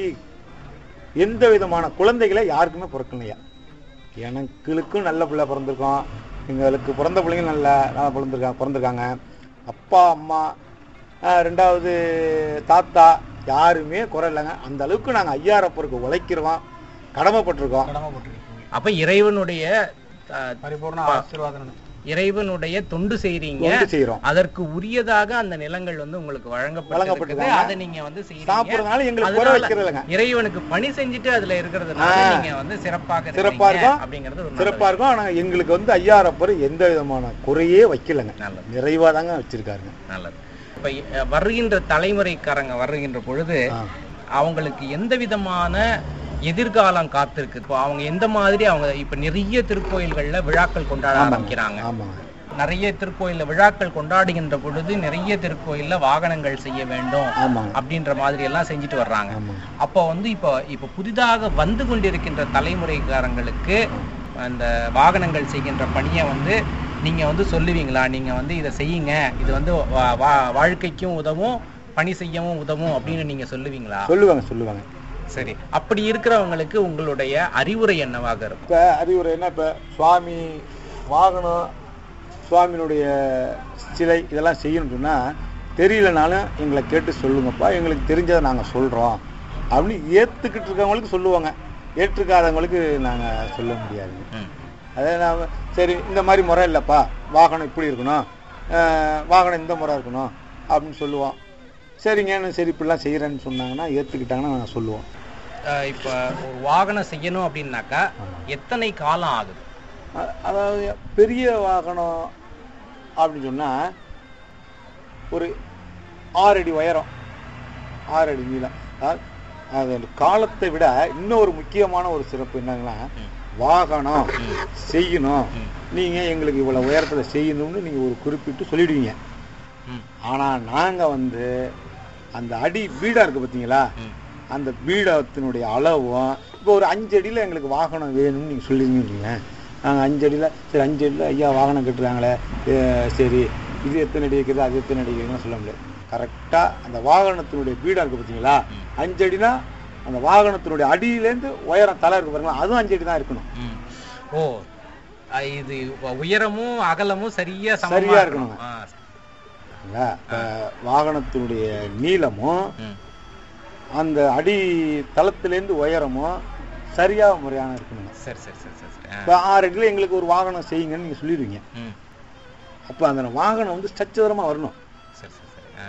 எந்த விதமான குழந்தைகளை யாருக்குமே பிறக்கலையா எனக்குளுக்கும் நல்ல பிள்ளை பிறந்திருக்கோம் எங்களுக்கு பிறந்த பிள்ளைங்க நல்ல நல்லா பிறந்திருக்காங்க பிறந்திருக்காங்க அப்பா அம்மா ஆஹ் ரெண்டாவது தாத்தா யாருமே குறை இல்லைங்க அந்த அளவுக்கு நாங்கள் ஐயாரப்பருக்கு உழைக்கிறோம் கடமைப்பட்டிருக்கோம் கடமைப்பட்டிருக்கீங்க அப்ப இறைவனுடைய அஹ், பரிபூர்ண ஆசீர்வாதம் இறைவனுடைய தொண்டு செய்றீங்க தொண்டு செய்கிறோம் அதற்கு உரியதாக அந்த நிலங்கள் வந்து உங்களுக்கு வழங்கப்பட்டிருக்குது வழங்கப்பட்டிருக்காங்க. அதை நீங்க வந்து செய்றீங்க சாப்பிட்றதுனால எங்களுக்கு குறை அதனால வைக்கிறது இல்லைங்க இறைவனுக்கு பணி செஞ்சுட்டு அதுல இருக்கிறதுனால ஆ. நீங்க வந்து சிறப்பாக சிறப்பா இருக்கீங்க இருக்கும். அப்படிங்கிறது ஒரு சிறப்பாக இருக்கும் ஆனால் எங்களுக்கு வந்து ஐயாரப்பர் எந்த விதமான குறையே வைக்கலைங்க நல்லது நிறைவாக தாங்க வச்சிருக்காருங்க நல்லது இப்ப அஹ், வருகின்ற தலைமுறைக்காரங்க வருகின்ற பொழுது ஆ. அவங்களுக்கு எந்த விதமான எதிர்காலம் காத்திருக்கு இப்போ அவங்க எந்த மாதிரி அவங்க இப்ப நிறைய திருக்கோயில்கள்ல விழாக்கள் கொண்டாட ஆமாங்க. ஆரம்பிக்கிறாங்க ஆமாங்க நிறைய திருக்கோயில்ல விழாக்கள் கொண்டாடுகின்ற பொழுது நிறைய திருக்கோயில்ல வாகனங்கள் செய்ய வேண்டும் ஆமாங்க அப்படின்ற மாதிரி எல்லாம் செஞ்சுட்டு வர்றாங்க ஆமாங்க அப்போ வந்து இப்போ இப்போ புதிதாக வந்து கொண்டிருக்கின்ற தலைமுறைக்காரங்களுக்கு அந்த வாகனங்கள் செய்கின்ற பணியை வந்து நீங்க வந்து சொல்லுவீங்களா நீங்க வந்து இதை செய்யுங்க இது வந்து வா- வா- வாழ்க்கைக்கும் உதவும் பணி செய்யவும் உதவும் அப்படின்னு நீங்க சொல்லுவீங்களா சொல்லுவாங்க சொல்லுவாங்க சரி அப்படி இருக்கிறவங்களுக்கு உங்களுடைய அறிவுரை என்னவாக இருக்கும் இப்போ அறிவுரை என்ன இப்போ சுவாமி வாகனம் சுவாமியினுடைய சிலை இதெல்லாம் செய்யணும்னு சொன்னால் தெரியலனாலும் எங்களை கேட்டு சொல்லுங்கப்பா எங்களுக்கு தெரிஞ்சதை நாங்கள் சொல்கிறோம் அப்படின்னு ஏற்றுக்கிட்டு இருக்கவங்களுக்கு சொல்லுவாங்க ஏற்றுக்காதவங்களுக்கு நாங்கள் சொல்ல முடியாதுங்க ம். அதே நாம் சரி இந்த மாதிரி முறை இல்லைப்பா வாகனம் இப்படி இருக்கணும் அஹ், வாகனம் இந்த முறை இருக்கணும் அப்படின்னு சொல்லுவோம் சரிங்கன்னு சரி இப்படிலாம் செய்கிறேன்னு சொன்னாங்கன்னா ஏற்றுக்கிட்டாங்கன்னா நாங்கள் சொல்லுவோம் அஹ் இப்போ ஒரு வாகனம் செய்யணும் அப்படின்னாக்கா எத்தனை காலம் ஆகுது அ- அதாவது பெரிய வாகனம் அப்படின்னு சொன்னால் ஒரு ஆறு அடி உயரம் ஆறு அடி நீளம் அதாவது அது அந்த காலத்தை விட இன்னொரு முக்கியமான ஒரு சிறப்பு என்னன்னா வாகனம் செய்யணும் ம். நீங்க எங்களுக்கு இவ்வளவு உயரத்துல செய்யணும்னு நீங்க ஒரு குறிப்பிட்டு சொல்லிடுவீங்க ம். ஆனா நாங்க வந்து அந்த அடி பீடா இருக்கு பாத்தீங்களா ம். அந்த பீடத்தினுடைய அளவும் இப்போ ஒரு அஞ்சு அடியில எங்களுக்கு வாகனம் வேணும்னு நீங்க சொல்லிருந்தீங்க நாங்க அஞ்சு அடியில சரி அஞ்சு அடியில ஐயா வாகனம் கட்டுறாங்களே ஏ, சரி இது எத்தனை அடி வைக்கிறது அது எத்தனை அடி வைக்கிறதுன்னு சொல்ல முடியாது கரெக்டா அந்த வாகனத்தினுடைய பீடா இருக்கு பாத்தீங்களா அஞ்சு அடினா அந்த வாகனத்தினுடைய அடியிலேருந்து உயரம் தலை இருக்கு பாருங்களா அதுவும் அஞ்சு அடி தான் இருக்கணும் ம். ஓ அ, இது உயரமும் அகலமும் சரியா சமமா சரியா இருக்கணும். இருக்கணுங்க. ஆ. சரிங்களா? இப்ப வாகனத்தினுடைய நீளமும் ம். அந்த அடி தளத்திலேருந்து உயரமும் சரியா முறையான இருக்கணும் சரி சரி சரி சரி சரி ஆ. இப்போ ஆறு அடியில் எங்களுக்கு ஒரு வாகனம் செய்யுங்கன்னு நீங்க சொல்லிடுவீங்க ம். அப்போ அந்த வாகனம் வந்து சச்சதரமா வரணும் சரி சரி சரி ஆ.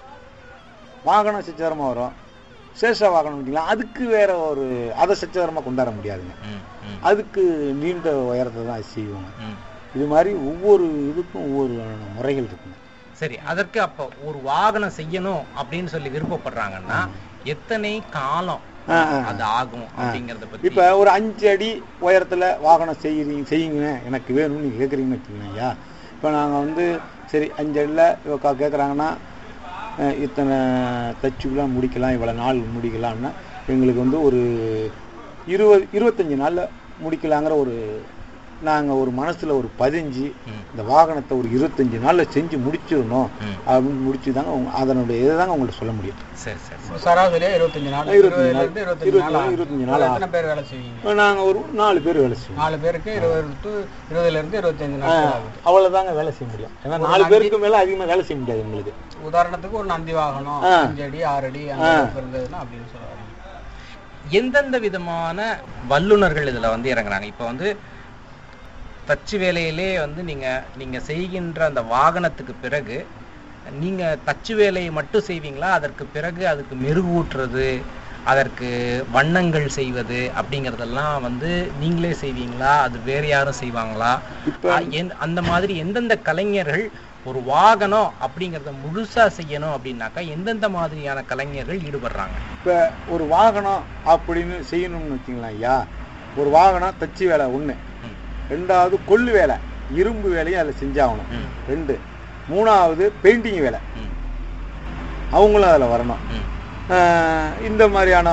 வாகனம் சச்சதரமா வரும் சேஷ வாகனம் வந்தீங்களா அதுக்கு வேற ஒரு அதை சச்சதரமா கொண்டாட முடியாதுங்க ம். ம். அதுக்கு நீண்ட உயரத்தை தான் அது செய்வாங்க ம். இது மாதிரி ஒவ்வொரு இதுக்கும் ஒவ்வொரு முறைகள் இருக்குங்க சரி அதற்கு அப்போ ஒரு வாகனம் செய்யணும் அப்படின்னு சொல்லி விருப்பப்படுறாங்கன்னா எத்தனை காலம் ஆ, ஆ. அது ஆகும் அப்படிங்கறத பத்தி இப்ப ஒரு அஞ்சு அடி உயரத்துல வாகனம் செய்யறீங்க செய்யுங்க எனக்கு வேணும்னு நீங்க கேக்குறீங்கன்னு வச்சுக்கோங்க ஐயா இப்ப நாங்க வந்து சரி அஞ்சு அடியில இவ கா- கேக்குறாங்கன்னா அஹ், இத்தனை தச்சுக்குலாம் முடிக்கலாம் இவ்வளவு நாள் முடிக்கலாம்னா எங்களுக்கு வந்து ஒரு இருபது இருபத்தஞ்சு நாள்ல முடிக்கலாங்கிற ஒரு நாங்க ஒரு மனசுல ஒரு பதிஞ்சு ம். இந்த வாகனத்தை ஒரு இருபத்தஞ்சு நாள்ல செஞ்சு முடிச்சிடணும் ம். அப்படின்னு முடிச்சு தாங்க அதனுடைய இதை தாங்க உங்கள்ட்ட சொல்ல முடியும் சரி சரி சரி சராசரியா இருபத்தஞ்சு நாள் இருபத்தஞ்சு இருபதுல நாள். இருந்து இருபத்தஞ்சு நாள் ஆகும். இருபத்தஞ்சு நாள் எத்தனை பேர் வேலை செய்வீங்க இப்ப நாங்க ஒரு நாலு பேர் வேலை செய்வோம் நாலு பேருக்கு இருபது டு இருபதுல இருந்து இருபத்தஞ்சு நாட்கள் ஆகுது அவ்வளவுதாங்க வேலை செய்ய முடியும் ஏன்னா நாலு பேருக்கு மேல அதிகமா வேலை செய்ய முடியாது எங்களுக்கு உதாரணத்துக்கு ஒரு நந்தி வாகனம் ஆ. அஞ்சு அடி ஆறு அடி அந்த அளவுக்கு இருந்ததுன்னா அப்படின்னு சொல்லுவாங்க எந்தெந்த விதமான வல்லுனர்கள் இதுல வந்து இறங்குறாங்க இப்ப வந்து தச்சு வேலையிலே வந்து நீங்க நீங்க செய்கின்ற அந்த வாகனத்துக்கு பிறகு நீங்க தச்சு வேலையை மட்டும் செய்வீங்களா அதற்கு பிறகு அதுக்கு மெருகூட்டுறது அதற்கு வண்ணங்கள் செய்வது அப்படிங்கறதெல்லாம் வந்து நீங்களே செய்வீங்களா அது வேற யாரும் செய்வாங்களா இப்ப- அ, எந்த- அந்த மாதிரி எந்தெந்த கலைஞர்கள் ஒரு வாகனம் அப்படிங்கறத முழுசா செய்யணும் அப்படின்னாக்கா எந்தெந்த மாதிரியான கலைஞர்கள் ஈடுபடுறாங்க இப்ப ஒரு வாகனம் அப்படின்னு செய்யணும்னு வச்சுங்களேன் ஐயா ஒரு வாகனம் தச்சு வேலை ஒண்ணு ம். ரெண்டாவது கொள்ளு வேலை இரும்பு வேலையும் அதுல செஞ்சாகணும் ம். ரெண்டு மூணாவது பெயிண்டிங் வேலை ம். அவங்களும் அதுல வரணும் ம். ஆஹ் இந்த மாதிரியான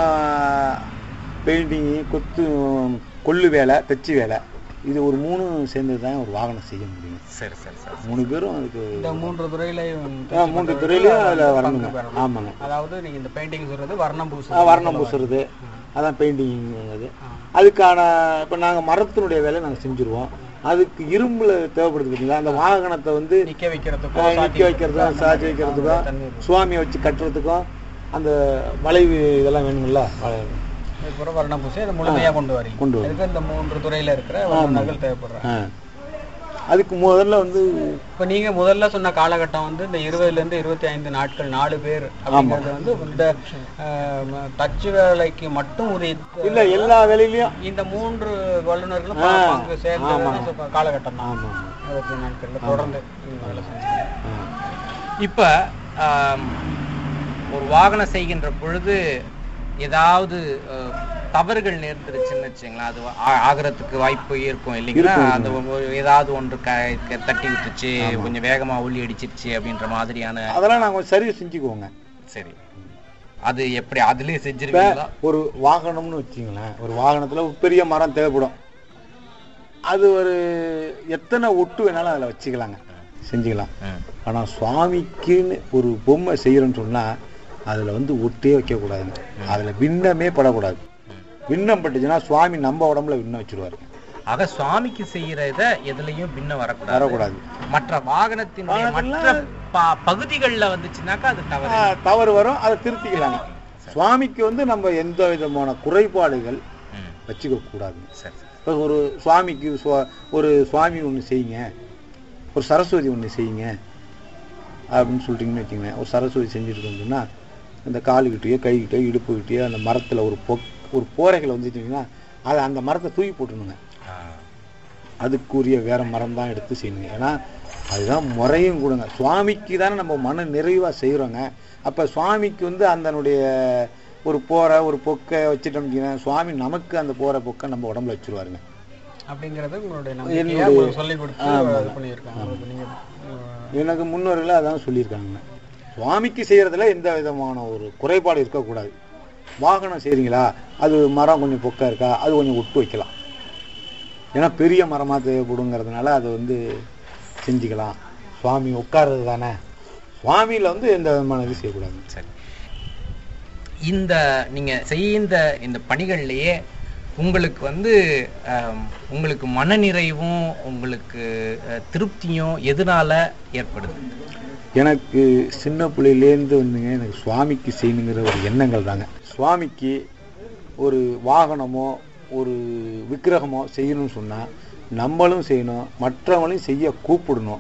பெயிண்டிங் கொத்து கொள்ளு வேலை தச்சு வேலை இது ஒரு மூணு சேர்ந்து தான் ஒரு வாகனம் செய்ய முடியும் சரி சரி சரி மூணு பேரும் அதுக்கு இந்த மூன்று துறையிலையும் ஆ, மூன்று துறையிலயும் அதுல பங்கு வரணுங்க பெறணும். ஆமாங்க அதாவது நீங்க இந்த பெயிண்டிங் சொல்றது வர்ணம் ஆ, பூசுறது வர்ணம் பூசுறது அதான் பெயிண்டிங் அது அதுக்கான இப்போ நாங்கள் மரத்தினுடைய வேலை நாங்கள் செஞ்சுருவோம் அதுக்கு இரும்புல தேவைப்படுது பார்த்தீங்களா அந்த வாகனத்தை வந்து நிக்க வைக்கிறதுக்கோ ஆ, சாத்தி நிக்க வைக்கிறதுக்கும் சாட்சி வைக்கிறதுக்கும் தண்ணி இருக்கும். சுவாமியை வச்சு கட்டுறதுக்கும் அந்த வளைவு இதெல்லாம் வேணுங்களா வளைவு. இதுக்கப்புறம் வர்ணம் பூசி அதை முழுமையா கொண்டு வரீங்க கொண்டு வரோம். அதுக்கு இந்த மூன்று துறையில இருக்கிற வல்லுநர்கள் தேவைப்படுறாங்க ஆ அதுக்கு முதல்ல வந்து இப்ப நீங்க முதல்ல சொன்ன காலகட்டம் வந்து இந்த இருபதுல இருந்து இருபத்தி ஐந்து நாட்கள் நாலு பேர் அப்படிங்கிறது வந்து இந்த ஆஹ், தச்சு வேலைக்கு மட்டும் உரிய இல்ல எல்லா வேலையிலயும் இந்த மூன்று வல்லுநர்களும் ஆ, பா- பங்கு சேர்ந்த ஆமா. காலகட்டம் தான் ஆமா இருபத்தி நாட்கள்ல தொடர்ந்து நீங்க வேலை செஞ்சீங்க ஆ. இப்ப ஆம், ஒரு வாகனம் செய்கின்ற பொழுது ஏதாவது அஹ், தவறுகள் நேர்ந்துருச்சுன்னு வச்சுங்களேன் அது ஆ- ஆகுறதுக்கு வாய்ப்பு இருக்கும் இல்லைங்களா இருக்கும், அந்த ஒ- ஏதாவது ஒன்று க க- தட்டி விட்டுச்சு கொஞ்சம் வேகமா உள்ளி அடிச்சிருச்சு அப்படின்ற மாதிரியான அதெல்லாம் நாங்கள் சர்வீஸ் செஞ்சுக்குவோங்க சரி அது எப்படி அதுலயே இப்ப செஞ்சிருவீங்களா ஒரு வாகனம்னு வச்சுங்களேன் ஒரு வாகனத்துல ஒரு பெரிய மரம் தேவைப்படும் அது ஒரு எத்தனை ஒட்டு வேணாலும் அதுல வச்சுக்கலாங்க செஞ்சுக்கலாம் ம். ஆனா சுவாமிக்குன்னு ஒரு பொம்மை செய்யறோம்னு சொன்னா அதுல வந்து ஒட்டே வைக்க கூடாதுங்க அதுல விண்ணமே படக்கூடாது விண்ணம் பட்டுச்சுன்னா சுவாமி நம்ம உடம்புல விண்ணம் வச்சிருவாரு ஆக சுவாமிக்கு செய்யற இத எதுலயும் பின்ன வரக்கூடாது வரக்கூடாது மற்ற வாகனத்தினுடைய மற்ற ப- பகுதிகள்ல வந்துச்சுன்னாக்கா அது தவறு ஆ, தவறு வரும் அதை திருத்திக்கலாங்க சுவாமிக்கு வந்து நம்ம எந்த விதமான குறைபாடுகள் ம். வச்சுக்க கூடாதுங்க சரி சரி. இப்போ ஒரு சுவாமிக்கு சுவா- ஒரு சுவாமி ஒன்று செய்யுங்க ஒரு சரஸ்வதி ஒன்று செய்யுங்க அப்படின்னு சொல்லிட்டீங்கன்னு வச்சுங்களேன் ஒரு சரஸ்வதி செஞ்சுருக்கோம்னு சொன்னா அந்த காலுக்கிட்டேயோ கைகிட்டயோ இடுப்புக்கிட்டேயோ அந்த மரத்தில் ஒரு பொ ஒரு போரைகள் வந்துச்சுங்கன்னா அதை அந்த மரத்தை தூக்கி போட்டுணுங்க ஆ. அதுக்குரிய வேற மரம் தான் எடுத்து செய்யணுங்க ஏன்னா அதுதான் முறையும் கொடுங்க சுவாமிக்கு தானே நம்ம மன நிறைவாக செய்கிறோங்க அப்போ சுவாமிக்கு வந்து அதனுடைய ஒரு போரை ஒரு பொக்கை வச்சுட்டோம்னா சுவாமி நமக்கு அந்த போரை பொக்கை நம்ம உடம்புல வச்சிருவாருங்க அப்படிங்கறது உங்களுடைய நம்பிக்கையா என்னுடைய- உங்களுக்கு சொல்லி கொடுத்து ஆமா. இது பண்ணியிருக்காங்க அது நீங்க அஹ், எனக்கு முன்னோர்கள் அதான் சொல்லியிருக்காங்க சுவாமிக்கு செய்கிறதுல எந்த விதமான ஒரு குறைபாடு இருக்கக்கூடாது வாகனம் செய்கிறீங்களா அது மரம் கொஞ்சம் பொக்கா இருக்கா அது கொஞ்சம் விட்டு வைக்கலாம் ஏன்னா பெரிய மரமாக தேவைப்படுங்கிறதுனால அதை வந்து செஞ்சுக்கலாம் சுவாமி உட்கார்றது தானே சுவாமியில் வந்து எந்த விதமான இது செய்யக்கூடாது சரி இந்த நீங்க செய்த இந்த பணிகள்லயே உங்களுக்கு வந்து ஆம், உங்களுக்கு மனநிறைவும் உங்களுக்கு அஹ், திருப்தியும் எதனால ஏற்படுது எனக்கு சின்ன பிள்ளையிலேருந்து வந்துங்க எனக்கு சுவாமிக்கு செய்யணுங்கிற ஒரு எண்ணங்கள் தாங்க சுவாமிக்கு ஒரு வாகனமோ ஒரு விக்கிரகமோ செய்யணும்னு சொன்னால் நம்மளும் செய்யணும் மற்றவங்களையும் செய்ய கூப்பிடணும்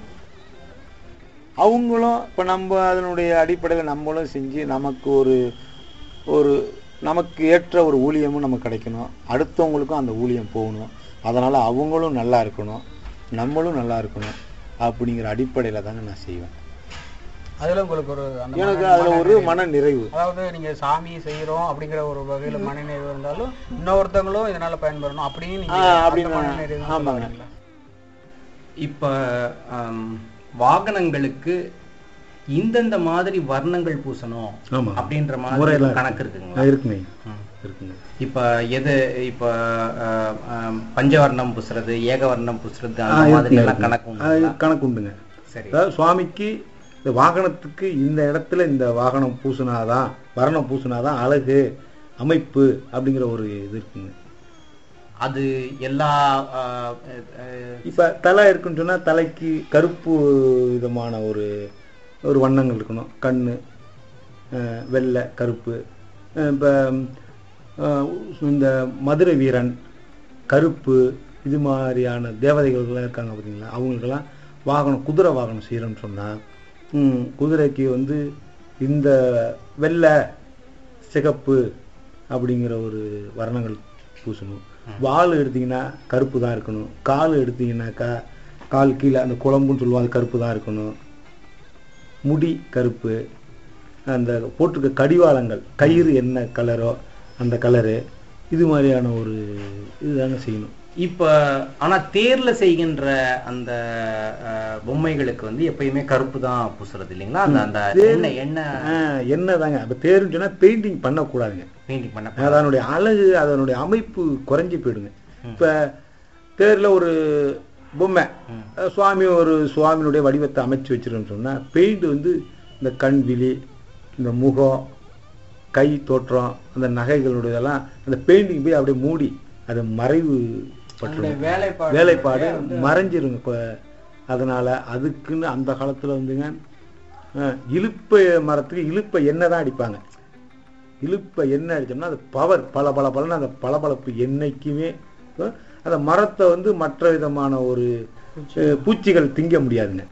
அவங்களும் இப்போ நம்ம அதனுடைய அடிப்படையில் நம்மளும் செஞ்சு நமக்கு ஒரு ஒரு நமக்கு ஏற்ற ஒரு ஊழியமும் நமக்கு கிடைக்கணும் அடுத்தவங்களுக்கும் அந்த ஊழியம் போகணும் அதனால் அவங்களும் நல்லா இருக்கணும் நம்மளும் நல்லா இருக்கணும் அப்படிங்கிற அடிப்படையில் தாங்க நான் செய்வேன் அதுல உங்களுக்கு ஒரு அந்த எனக்கு மன- அதுல மன ஒரு நிறைவு. மன நிறைவு அதாவது நீங்க சாமி செய்யறோம் அப்படிங்கிற ஒரு வகையில மனநிறைவு இருந்தாலும் இன்னொருத்தவங்களும் இதனால பயன்பெறணும் அப்படின்னு நீங்க ஆ, அந்த அப்படின்னு மனநிறைவு சொல்ல ஆமாங்க. வரீங்களா? இப்ப ஆம், வாகனங்களுக்கு இந்தந்த மாதிரி வர்ணங்கள் பூசணும் ஆமா. அப்படின்ற மாதிரி முறையெல்லாம் கணக்கு இருக்குங்களா இருக்குங்க ம். இருக்குங்க இப்ப எது இப்ப ஆஹ், ஆஹ், பஞ்சவர்ணம் பூசுறது ஏகவர்ணம் பூசுறது ஆ, அந்த மாதிரி இருக்குங்க, எல்லாம் இருக்குங்க. கணக்கு அது உண்டுங்களா? கணக்கு உண்டுங்க சரி அதாவது சுவாமிக்கு இந்த வாகனத்துக்கு இந்த இடத்துல இந்த வாகனம் பூசினாதான் வர்ணம் பூசினாதான் அழகு அமைப்பு அப்படிங்கிற ஒரு இது இருக்குங்க அது எல்லா ஆஹ், ஆஹ், இப்ப தலை இருக்குன்னு சொன்னா தலைக்கு கருப்பு விதமான ஒரு ஒரு வண்ணங்கள் இருக்கணும் கண்ணு அஹ், வெள்ளை கருப்பு அஹ், இப்ப அஹ், இந்த மதுரை வீரன் கருப்பு இது மாதிரியான தேவதைகள்லாம் இருக்காங்க பார்த்தீங்களா அவங்களுக்கெல்லாம் வாகனம் குதிரை வாகனம் செய்யறோம்னு சொன்னா ம், குதிரைக்கு வந்து இந்த வெள்ளை சிகப்பு அப்படிங்கிற ஒரு வர்ணங்கள் பூசணும் வால் எடுத்தீங்கன்னா கருப்பு தான் இருக்கணும் கால் எடுத்தீங்கன்னாக்கா கால் கீழே அந்த குழம்புன்னு சொல்லுவோம் அது கருப்பு தான் இருக்கணும் முடி கருப்பு அந்த போட்டிருக்க கடிவாளங்கள் கயிறு என்ன கலரோ அந்த கலரு இது மாதிரியான ஒரு இதுதாங்க செய்யணும் இப்ப ஆனா தேர்ல செய்கின்ற அந்த ஆஹ், பொம்மைகளுக்கு வந்து எப்பயுமே கருப்பு தான் பூசுறது இல்லைங்களா அந்த அந்த எண்ணெய் எண்ணெய் ஆஹ், என்ன தாங்க இப்போ தேருன்னு சொன்னா பெயிண்டிங் பண்ணக்கூடாதுங்க பெயிண்டிங் பண்ண அதனுடைய அழகு அதனுடைய அமைப்பு குறைஞ்சி போயிடுங்க இப்ப தேர்ல ஒரு பொம்மை அஹ் சுவாமி ஒரு சுவாமியினுடைய வடிவத்தை அமைச்சு வச்சிருக்கோம்னு சொன்னா பெயிண்ட் வந்து இந்த கண் விழி இந்த முகம் கை தோற்றம் அந்த நகைகளுடைய இதெல்லாம் அந்த பெயிண்டிங் போய் அப்படியே மூடி அதை மறைவு அதனுடைய பட்டுரும் வேலைப்பாடு வேலைப்பாடு மறைஞ்சிருங்க கொ- அதனால அதுக்குன்னு அந்த காலத்துல வந்துங்க அஹ், இலுப்பை மரத்துக்கு இலுப்பை எண்ணெய் தான் அடிப்பாங்க இலுப்பை எண்ணெய் அடிச்சோம்னா அது பவர் பல பல பலன்னு அந்த பளபளப்பு என்னைக்குமே அஹ், அந்த மரத்தை வந்து மற்ற விதமான ஒரு அஹ், பூச்சிகள் திங்க முடியாதுங்க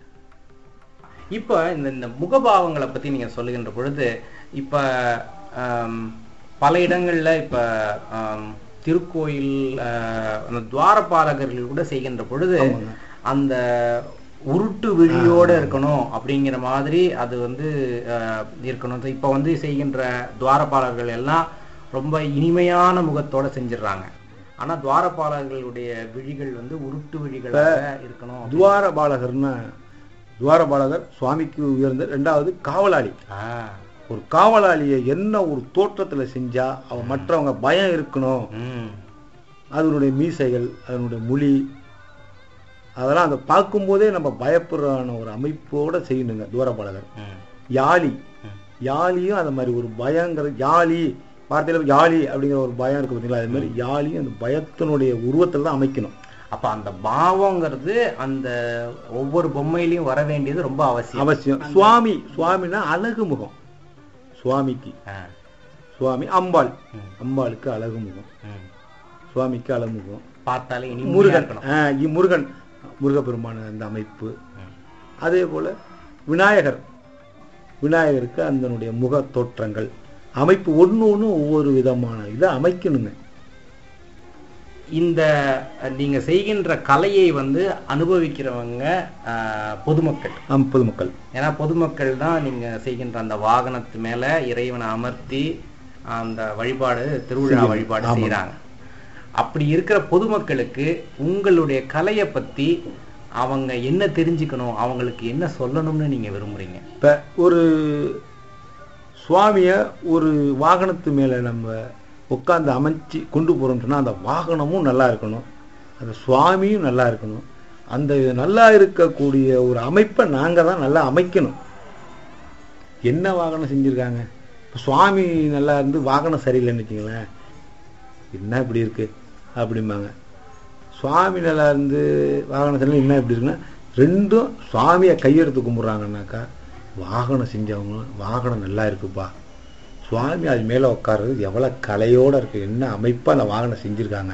இப்ப இந்த இந்த முகபாவங்களை பத்தி நீங்க சொல்லுகின்ற பொழுது இப்ப ஆம், பல இடங்கள்ல இப்ப ஆம், திருக்கோயில் ஆஹ், அந்த துவாரபாலகர்கள் கூட செய்கின்ற பொழுது அந்த உருட்டு விழியோட இருக்கணும் அப்படிங்கிற மாதிரி அது வந்து ஆஹ், இருக்கணும் இப்ப வந்து செய்கின்ற துவாரபாலகர்கள் எல்லாம் ரொம்ப இனிமையான முகத்தோட செஞ்சிடுறாங்க ஆனா துவாரபாலகர்களுடைய விழிகள் வந்து உருட்டு விழிகளாக இருக்கணும் அப்படி- துவார பாலகர்னா துவார பாலகர் சுவாமிக்கு உயர்ந்த ரெண்டாவது காவலாளி ஆ, ஒரு காவலாளியை என்ன ஒரு தோற்றத்துல செஞ்சா அவன் மற்றவங்க பயம் இருக்கணும் ம், அதனுடைய மீசைகள் அதனுடைய மொழி அதெல்லாம் அதை பார்க்கும்போதே நம்ம பயப்படுறான ஒரு அமைப்போட செய்யணுங்க தூரப்பாளகர் ம், யாழி ம். யாழியும் அந்த மாதிரி ஒரு பயங்கிற யாழி வார்த்தையில யாழி அப்படிங்கிற ஒரு பயம் இருக்கு பார்த்தீங்களா அது மாதிரி யாழியும் அந்த பயத்தினுடைய உருவத்தில் தான் அமைக்கணும் அப்ப அந்த பாவங்கிறது அந்த ஒவ்வொரு பொம்மையிலயும் வர வேண்டியது ரொம்ப அவசியம் அவசியம் சுவாமி சுவாமினா அழகு முகம் சுவாமிக்கு ஆ, சுவாமி அம்பாள் ம். அம்பாளுக்கு அழகு முகம் ம். சுவாமிக்கு அழகு முகம் பார்த்தாலே இனி முருகன் இருக்கணும் ஆ, இ- முருகன் முருகப்பெருமான அந்த அமைப்பு ம். அதே போல விநாயகர் விநாயகருக்கு அதனுடைய முக தோற்றங்கள் அமைப்பு ஒண்ணு ஒண்ணு ஒவ்வொரு விதமான இதை அமைக்கணுங்க இந்த அஹ், நீங்க செய்கின்ற கலையை வந்து அனுபவிக்கிறவங்க அஹ், பொதுமக்கள் ஆம் பொதுமக்கள் ஏன்னா பொதுமக்கள் தான் நீங்க செய்கின்ற அந்த வாகனத்து மேல இறைவனை அமர்த்தி அந்த வழிபாடு திருவிழா செய்யணும். வழிபாடு ஆமாம். செய்றாங்க அப்படி இருக்கிற பொதுமக்களுக்கு உங்களுடைய கலையை பத்தி அவங்க என்ன தெரிஞ்சுக்கணும் அவங்களுக்கு என்ன சொல்லணும்னு நீங்க விரும்புறீங்க இப்போ ஒரு சுவாமியை ஒரு வாகனத்து மேலே நம்ம உட்காந்து அமைச்சு கொண்டு போகிறோம்னு சொன்னால் அந்த வாகனமும் நல்லா இருக்கணும் அந்த சுவாமியும் நல்லா இருக்கணும் அந்த நல்லா இருக்கக்கூடிய ஒரு அமைப்பை நாங்கள் தான் நல்லா அமைக்கணும் என்ன வாகனம் செஞ்சுருக்காங்க இப்போ சுவாமி நல்லா இருந்து வாகனம் சரியில்லைன்னு வச்சுங்களேன் என்ன இப்படி இருக்கு அப்படிம்பாங்க சுவாமி நல்லா இருந்து வாகனம் சரியில்லை என்ன இப்படி இருக்குன்னா ரெண்டும் சுவாமியை கையெடுத்து கும்பிட்றாங்கன்னாக்கா வாகனம் செஞ்சவங்க வாகனம் நல்லா இருக்குப்பா சுவாமி அது மேலே உட்கார்றது எவ்வளோ கலையோட இருக்கு என்ன அமைப்பாக அந்த வாகனம் செஞ்சுருக்காங்க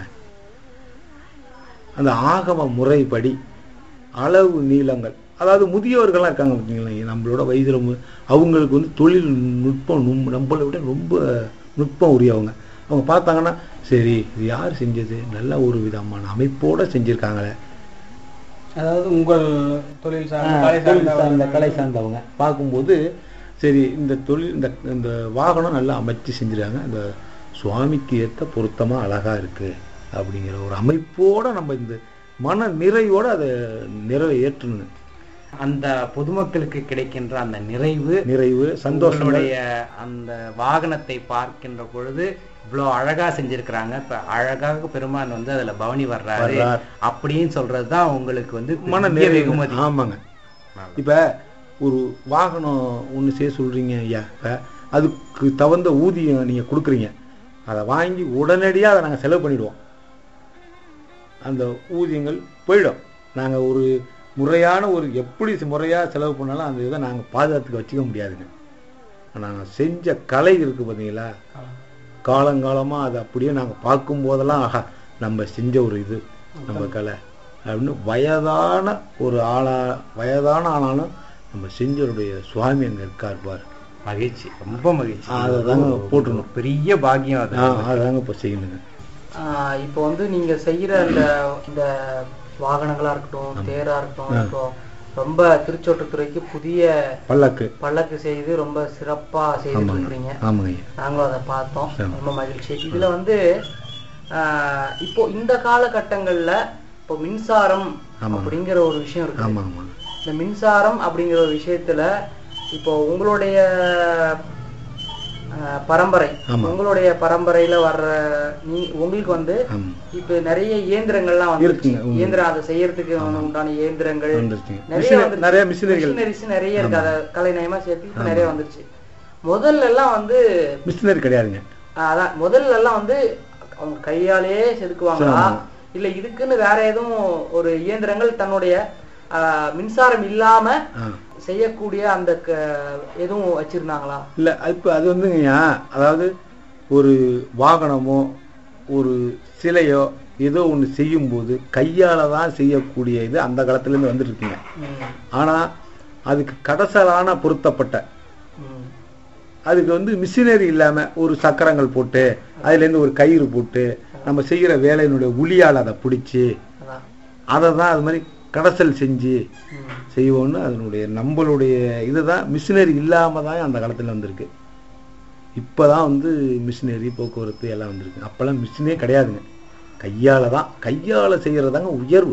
அந்த ஆகம முறைப்படி அளவு நீளங்கள் அதாவது முதியவர்கள்லாம் இருக்காங்க பார்த்தீங்களா நம்மளோட வயதில் மு- அவங்களுக்கு வந்து தொழில் நுட்பம் நும்- நம்மளை விட ரொம்ப நுட்பம் உரியவங்க அவங்க பார்த்தாங்கன்னா சரி இது யார் செஞ்சது நல்ல ஒரு விதமான அமைப்போட செஞ்சுருக்காங்களே அதாவது உங்கள் தொழில் சார்ந்த ஆஹ் கலை தொழில் சார்ந்த சார்ந்த கலை சார்ந்தவங்க பார்க்கும்போது சரி இந்த தொழில் இந்த இந்த வாகனம் நல்லா அமைச்சு செஞ்சிருக்காங்க இந்த சுவாமிக்கு ஏற்ற பொருத்தமாக அழகா இருக்கு அப்படிங்கிற ஒரு அமைப்போட நம்ம இந்த மன நிறைவோட அதை நிறைவை ஏற்றணும் அந்த பொதுமக்களுக்கு கிடைக்கின்ற அந்த நிறைவு நிறைவு சந்தோஷம் உங்களுடைய அந்த வாகனத்தை பார்க்கின்ற பொழுது இவ்வளவு அழகா செஞ்சிருக்கிறாங்க இப்ப அழகாக பெருமான் வந்து அதுல பவனி வர்றாரு வர்றார். அப்படின்னு சொல்றதுதான் உங்களுக்கு வந்து மன பெரிய நிறைவு வெகுமதி ஆமாங்க இப்ப ஒரு வாகனம் ஒண்ணு செய்ய சொல்றீங்க ஐயா இப்ப அதுக்கு தகுந்த ஊதியம் நீங்க கொடுக்குறீங்க அதை வாங்கி உடனடியா அதை நாங்க செலவு பண்ணிடுவோம் அந்த ஊதியங்கள் போயிடும் நாங்க ஒரு முறையான ஒரு எப்படி முறையா செலவு பண்ணாலும் அந்த இதை நாங்க பாதுகாத்துக்க வச்சுக்க முடியாதுங்க நாங்க செஞ்ச கலை இருக்கு பாத்தீங்களா காலங்காலமா அதை அப்படியே நாங்க பார்க்கும் போதெல்லாம் ஆஹா நம்ம செஞ்ச ஒரு இது நம்ம கலை அப்படின்னு வயதான ஒரு ஆளா வயதான ஆளாலும் நம்ம செஞ்சவருடைய சுவாமி அங்க இருக்கார் பாரு மகிழ்ச்சி ரொம்ப மகிழ்ச்சி அதை தாங்க போட்டுருணும் பெரிய பாக்கியம் அது ஆ, அதாங்க இப்ப செய்யணுங்க ஆஹ் இப்போ வந்து நீங்க செய்யற அந்த இந்த வாகனங்களா இருக்கட்டும் தேரா இருக்கட்டும் ஆ. இப்போ ரொம்ப திருச்சோட்டுத்துறைக்கு புதிய பல்லக்கு பல்லக்கு செய்து ரொம்ப சிறப்பா செய்துட்டு ஆமாங்க இருக்கிறீங்க ஆமாங்க ஐயா நாங்களும் அதை பார்த்தோம் சரி. ரொம்ப மகிழ்ச்சி இதுல வந்து ஆஹ் இப்போ இந்த காலகட்டங்கள்ல இப்போ மின்சாரம் ஆமாங்க. அப்படிங்கிற ஒரு விஷயம் இருக்கு ஆமா ஆமாங்க இந்த மின்சாரம் அப்படிங்கிற ஒரு விஷயத்துல இப்போ உங்களுடைய ஆஹ், பரம்பரை ஆமா. உங்களுடைய பரம்பரையில வர்ற நீ உங்களுக்கு வந்து ஆமா இப்ப நிறைய இயந்திரங்கள்லாம் வந்துருச்சு இருக்குங்க, உண்மை. இயந்திரம் அதை செய்யறதுக்கு உண்டான இயந்திரங்கள் வந்துருச்சுங்க. நிறைய மிஷினரி- வந்துருச்சு. நிறைய மிஷினரிகள். மிஷினரிஸ் நிறைய இருக்கு அதை கலைநயமா சேர்த்து இப்ப ஆமா. நிறைய வந்துருச்சு முதல்ல எல்லாம் வந்து மிஷினரி கிடையாதுங்க ஆஹ், அதான் முதல்ல எல்லாம் வந்து அவங்க கையாலேயே செதுக்குவாங்களா ஆமா. இல்ல இதுக்குன்னு வேற எதுவும் ஒரு இயந்திரங்கள் தன்னுடைய ஆஹ், மின்சாரம் இல்லாம ஆ. செய்யக்கூடிய அந்த க- எதுவும் வச்சிருந்தாங்களா இல்ல இப்ப அது வந்துங்கய்யா அதாவது ஒரு வாகனமோ ஒரு சிலையோ ஏதோ ஒண்ணு செய்யும்போது கையால தான் செய்யக்கூடிய இது அந்த காலத்துல இருந்து வந்துட்டு இருக்குங்க ம், ஆனா அதுக்கு கடசலான பொருத்தப்பட்ட ம், அதுக்கு வந்து மிஷினரி இல்லாம ஒரு சக்கரங்கள் போட்டு அதுல இருந்து ஒரு கயிறு போட்டு நம்ம செய்யற வேலையினுடைய உளியால் அதை பிடிச்சி அதான் அதை தான் அது மாதிரி கடசல் செஞ்சு ம், செய்வோம்னு அதனுடைய நம்மளுடைய இதுதான் மிஷினரி இல்லாம தான் அந்த காலத்துல வந்திருக்கு இப்பதான் வந்து மிஷினரி போக்குவரத்து எல்லாம் வந்திருக்கு அப்பெல்லாம் மிஷினே கிடையாதுங்க கையால தான் கையால செய்யறதாங்க உயர்வு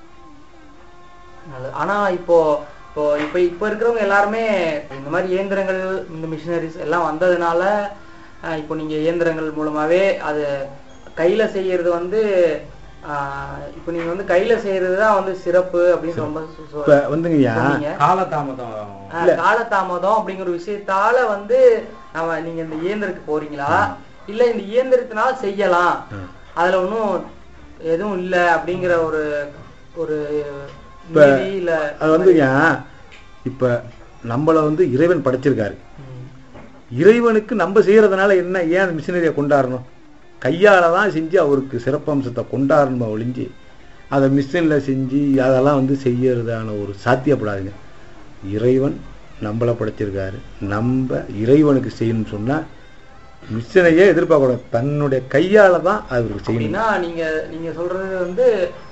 நல்லது ஆனா இப்போ இப்போ இப்போ இப்போ இருக்கிறவங்க எல்லாருமே இந்த மாதிரி இயந்திரங்கள் இந்த மிஷினரிஸ் எல்லாம் வந்ததுனால அஹ், இப்போ நீங்க இயந்திரங்கள் மூலமாவே அது கையில செய்யறது வந்து ஆஹ், இப்போ நீங்க வந்து கையில செய்யறது தான் வந்து சிறப்பு அப்படின்னு ரொம்ப சொ- சொ- இப்ப வந்துங்கய்யா சொன்னீங்க. காலதாமதம் ஆஹ், காலதாமதம் அப்படிங்கிற விஷயத்தால வந்து நம்ம நீங்க இந்த இயந்திரத்துக்கு போறீங்களா இல்ல இந்த இயந்திரத்தினால செய்யலாம் ஆ. அதுல ஒண்ணும் எதுவும் இல்ல அப்படிங்கிற ஒரு ஒரு இப்ப நீதி இல்ல அது வந்துங்க இப்ப நம்மள வந்து இறைவன் படைச்சிருக்காரு ம், இறைவனுக்கு நம்ம செய்யறதுனால என்ன ஏன் அந்த மிஷினரியை கொண்டாடணும் கையால தான் செஞ்சு அவருக்கு சிறப்பம்சத்தை கொண்டாடணும் ஒழிஞ்சு அதை மிஷின்ல செஞ்சு அதெல்லாம் வந்து செய்யறதான ஒரு சாத்தியப்படாதுங்க இறைவன் நம்மளை படைச்சிருக்காரு நம்ம இறைவனுக்கு செய்யணும்னு சொன்னா மிஷினையே எதிர்பார்க்கக்கூடாது தன்னுடைய கையால தான் அவருக்கு செய்யணும் அப்படின்னா நீங்க நீங்க சொல்றது வந்து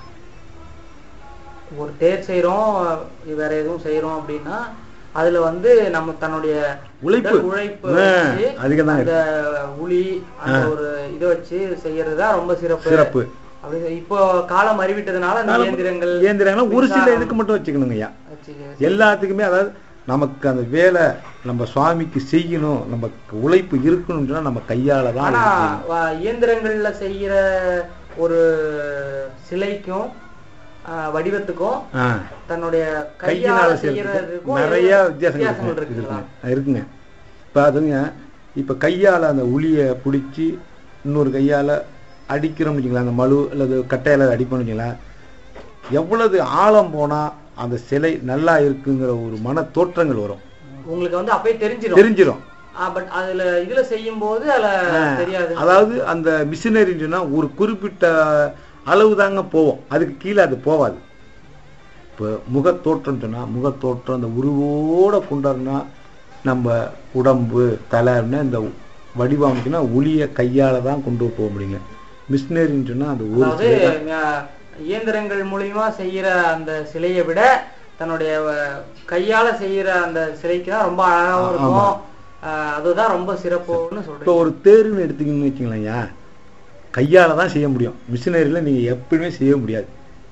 ஒரு தேர் செய்றோம் வேற எதுவும் செய்றோம் அப்படின்னா அதுல வந்து நம்ம தன்னுடைய உழைப்பு. உடல் உழைப்பு ஆ, வச்சு அதிகம் தான் அந்த உளி அந்த ஒரு இதை வச்சு செய்யறது தான் ரொம்ப சிறப்பு சிறப்பு அப்படி இப்போ காலம் அறிவிட்டதுனால அந்த இயந்திரங்கள் இயந்திரங்களா ஒரு சில மின்சாரம் இதுக்கு மட்டும் வச்சுக்கணுங்க ஐயா வச்சு எல்லாத்துக்குமே அதாவது நமக்கு அந்த வேலை நம்ம சுவாமிக்கு செய்யணும் நமக்கு உழைப்பு இருக்கணும்னு சொன்னா நம்ம கையால தான் ஆனா அதை செய்யணும். வ- இயந்திரங்கள்ல செய்யற ஒரு சிலைக்கும் ஆஹ், வடிவத்துக்கும் ஆ. தன்னுடைய கையினால கையால செய்யறதுக்கு செய்யறதுக்கும் நிறைய ஏதோ வித்தியாசங்கள் வித்தியாசங்கள் இருக்கு. இருக்குங்களா இருக்குங்க இருக்குங்க இப்ப அதுங்க இப்ப கையால அந்த உளிய பிடிச்சி இன்னொரு கையால அடிக்கிறோம்னு வச்சுங்களேன் அந்த மழு அல்லது கட்டையால அடிப்போம்னு வச்சுங்களேன் எவ்வளவு ஆழம் போனா அந்த சிலை நல்லா இருக்குங்கிற ஒரு மன தோற்றங்கள் வரும் உங்களுக்கு வந்து அப்பயே தெரிஞ்சிடும் தெரிஞ்சிடும் பட் அதுல இதுல செய்யும் போது அதுல தெரியாது அதாவது அந்த மிஷினரின்னு சொன்னா ஒரு குறிப்பிட்ட அளவு தாங்க போவோம் அதுக்கு கீழே அது போவாது இப்போ முகத்தோற்றம் சொன்னா முகத்தோற்றம் அந்த உருவோட கொண்டாடுனா நம்ம உடம்பு தலைன்னா இந்த வடிவமைச்சுன்னா ஒளிய கையால தான் கொண்டு போக முடியுங்க மிஷினரின்னு சொன்னா அந்த ஒரு அதாவது சிலை தான். அஹ், இயந்திரங்கள் மூலியமா செய்யற அந்த சிலையை விட தன்னுடைய அஹ், கையால செய்யற அந்த சிலைக்கு தான் ரொம்ப அழகாவும் இருக்கும் அஹ், அதுதான் ரொம்ப சிறப்புன்னு இப்போ சொல்றேன் ஒரு தேர்வுன்னு எடுத்தீங்கன்னு வச்சுங்களேன்யா கையால தான் செய்ய முடியும் மிஷினரியில நீங்க எப்பயுமே செய்ய முடியாது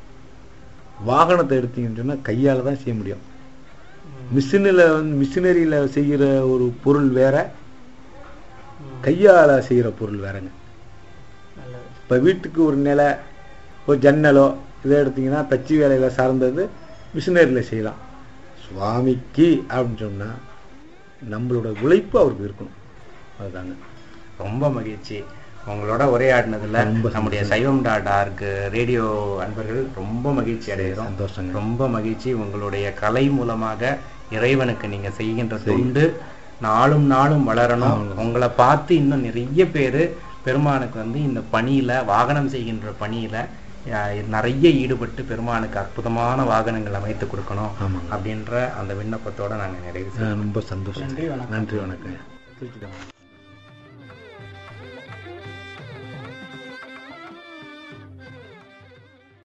வாகனத்தை எடுத்தீங்கன்னு சொன்னா கையால தான் செய்ய முடியும் மிஷினில் வந்து மிஷினரியில செய்யற ஒரு பொருள் வேற கையால செய்யற பொருள் வேறங்க நல்லது இப்ப வீட்டுக்கு ஒரு நிலை ஒரு ஜன்னலோ இதை எடுத்தீங்கன்னா தச்சு வேலையில சார்ந்தது மிஷினரியில செய்யலாம் சுவாமிக்கு அப்படின்னு சொன்னா நம்மளோட உழைப்பு அவருக்கு இருக்கணும் அதுதாங்க ரொம்ப மகிழ்ச்சி உங்களோட உரையாடினதுல ரொம்ப நம்முடைய சைவம் டாட் ஆர்க் ரேடியோ அன்பர்கள் ரொம்ப மகிழ்ச்சி அடைகிறோம் சந்தோஷங்க ரொம்ப மகிழ்ச்சி உங்களுடைய கலை மூலமாக இறைவனுக்கு நீங்க செய்கின்ற தொண்டு நாளும் நாளும் வளரணும் உங்களை பார்த்து இன்னும் நிறைய பேரு பெருமானுக்கு வந்து இந்த பணியில வாகனம் செய்கின்ற பணியில அஹ், நிறைய ஈடுபட்டு பெருமானுக்கு அற்புதமான வாகனங்கள் அமைத்து கொடுக்கணும் ஆமாங்க. அப்படின்ற அந்த விண்ணப்பத்தோட நாங்க நிறைவு செய்றோம். ரொம்ப சந்தோஷம் நன்றி வணக்கம் நன்றி வணக்கம்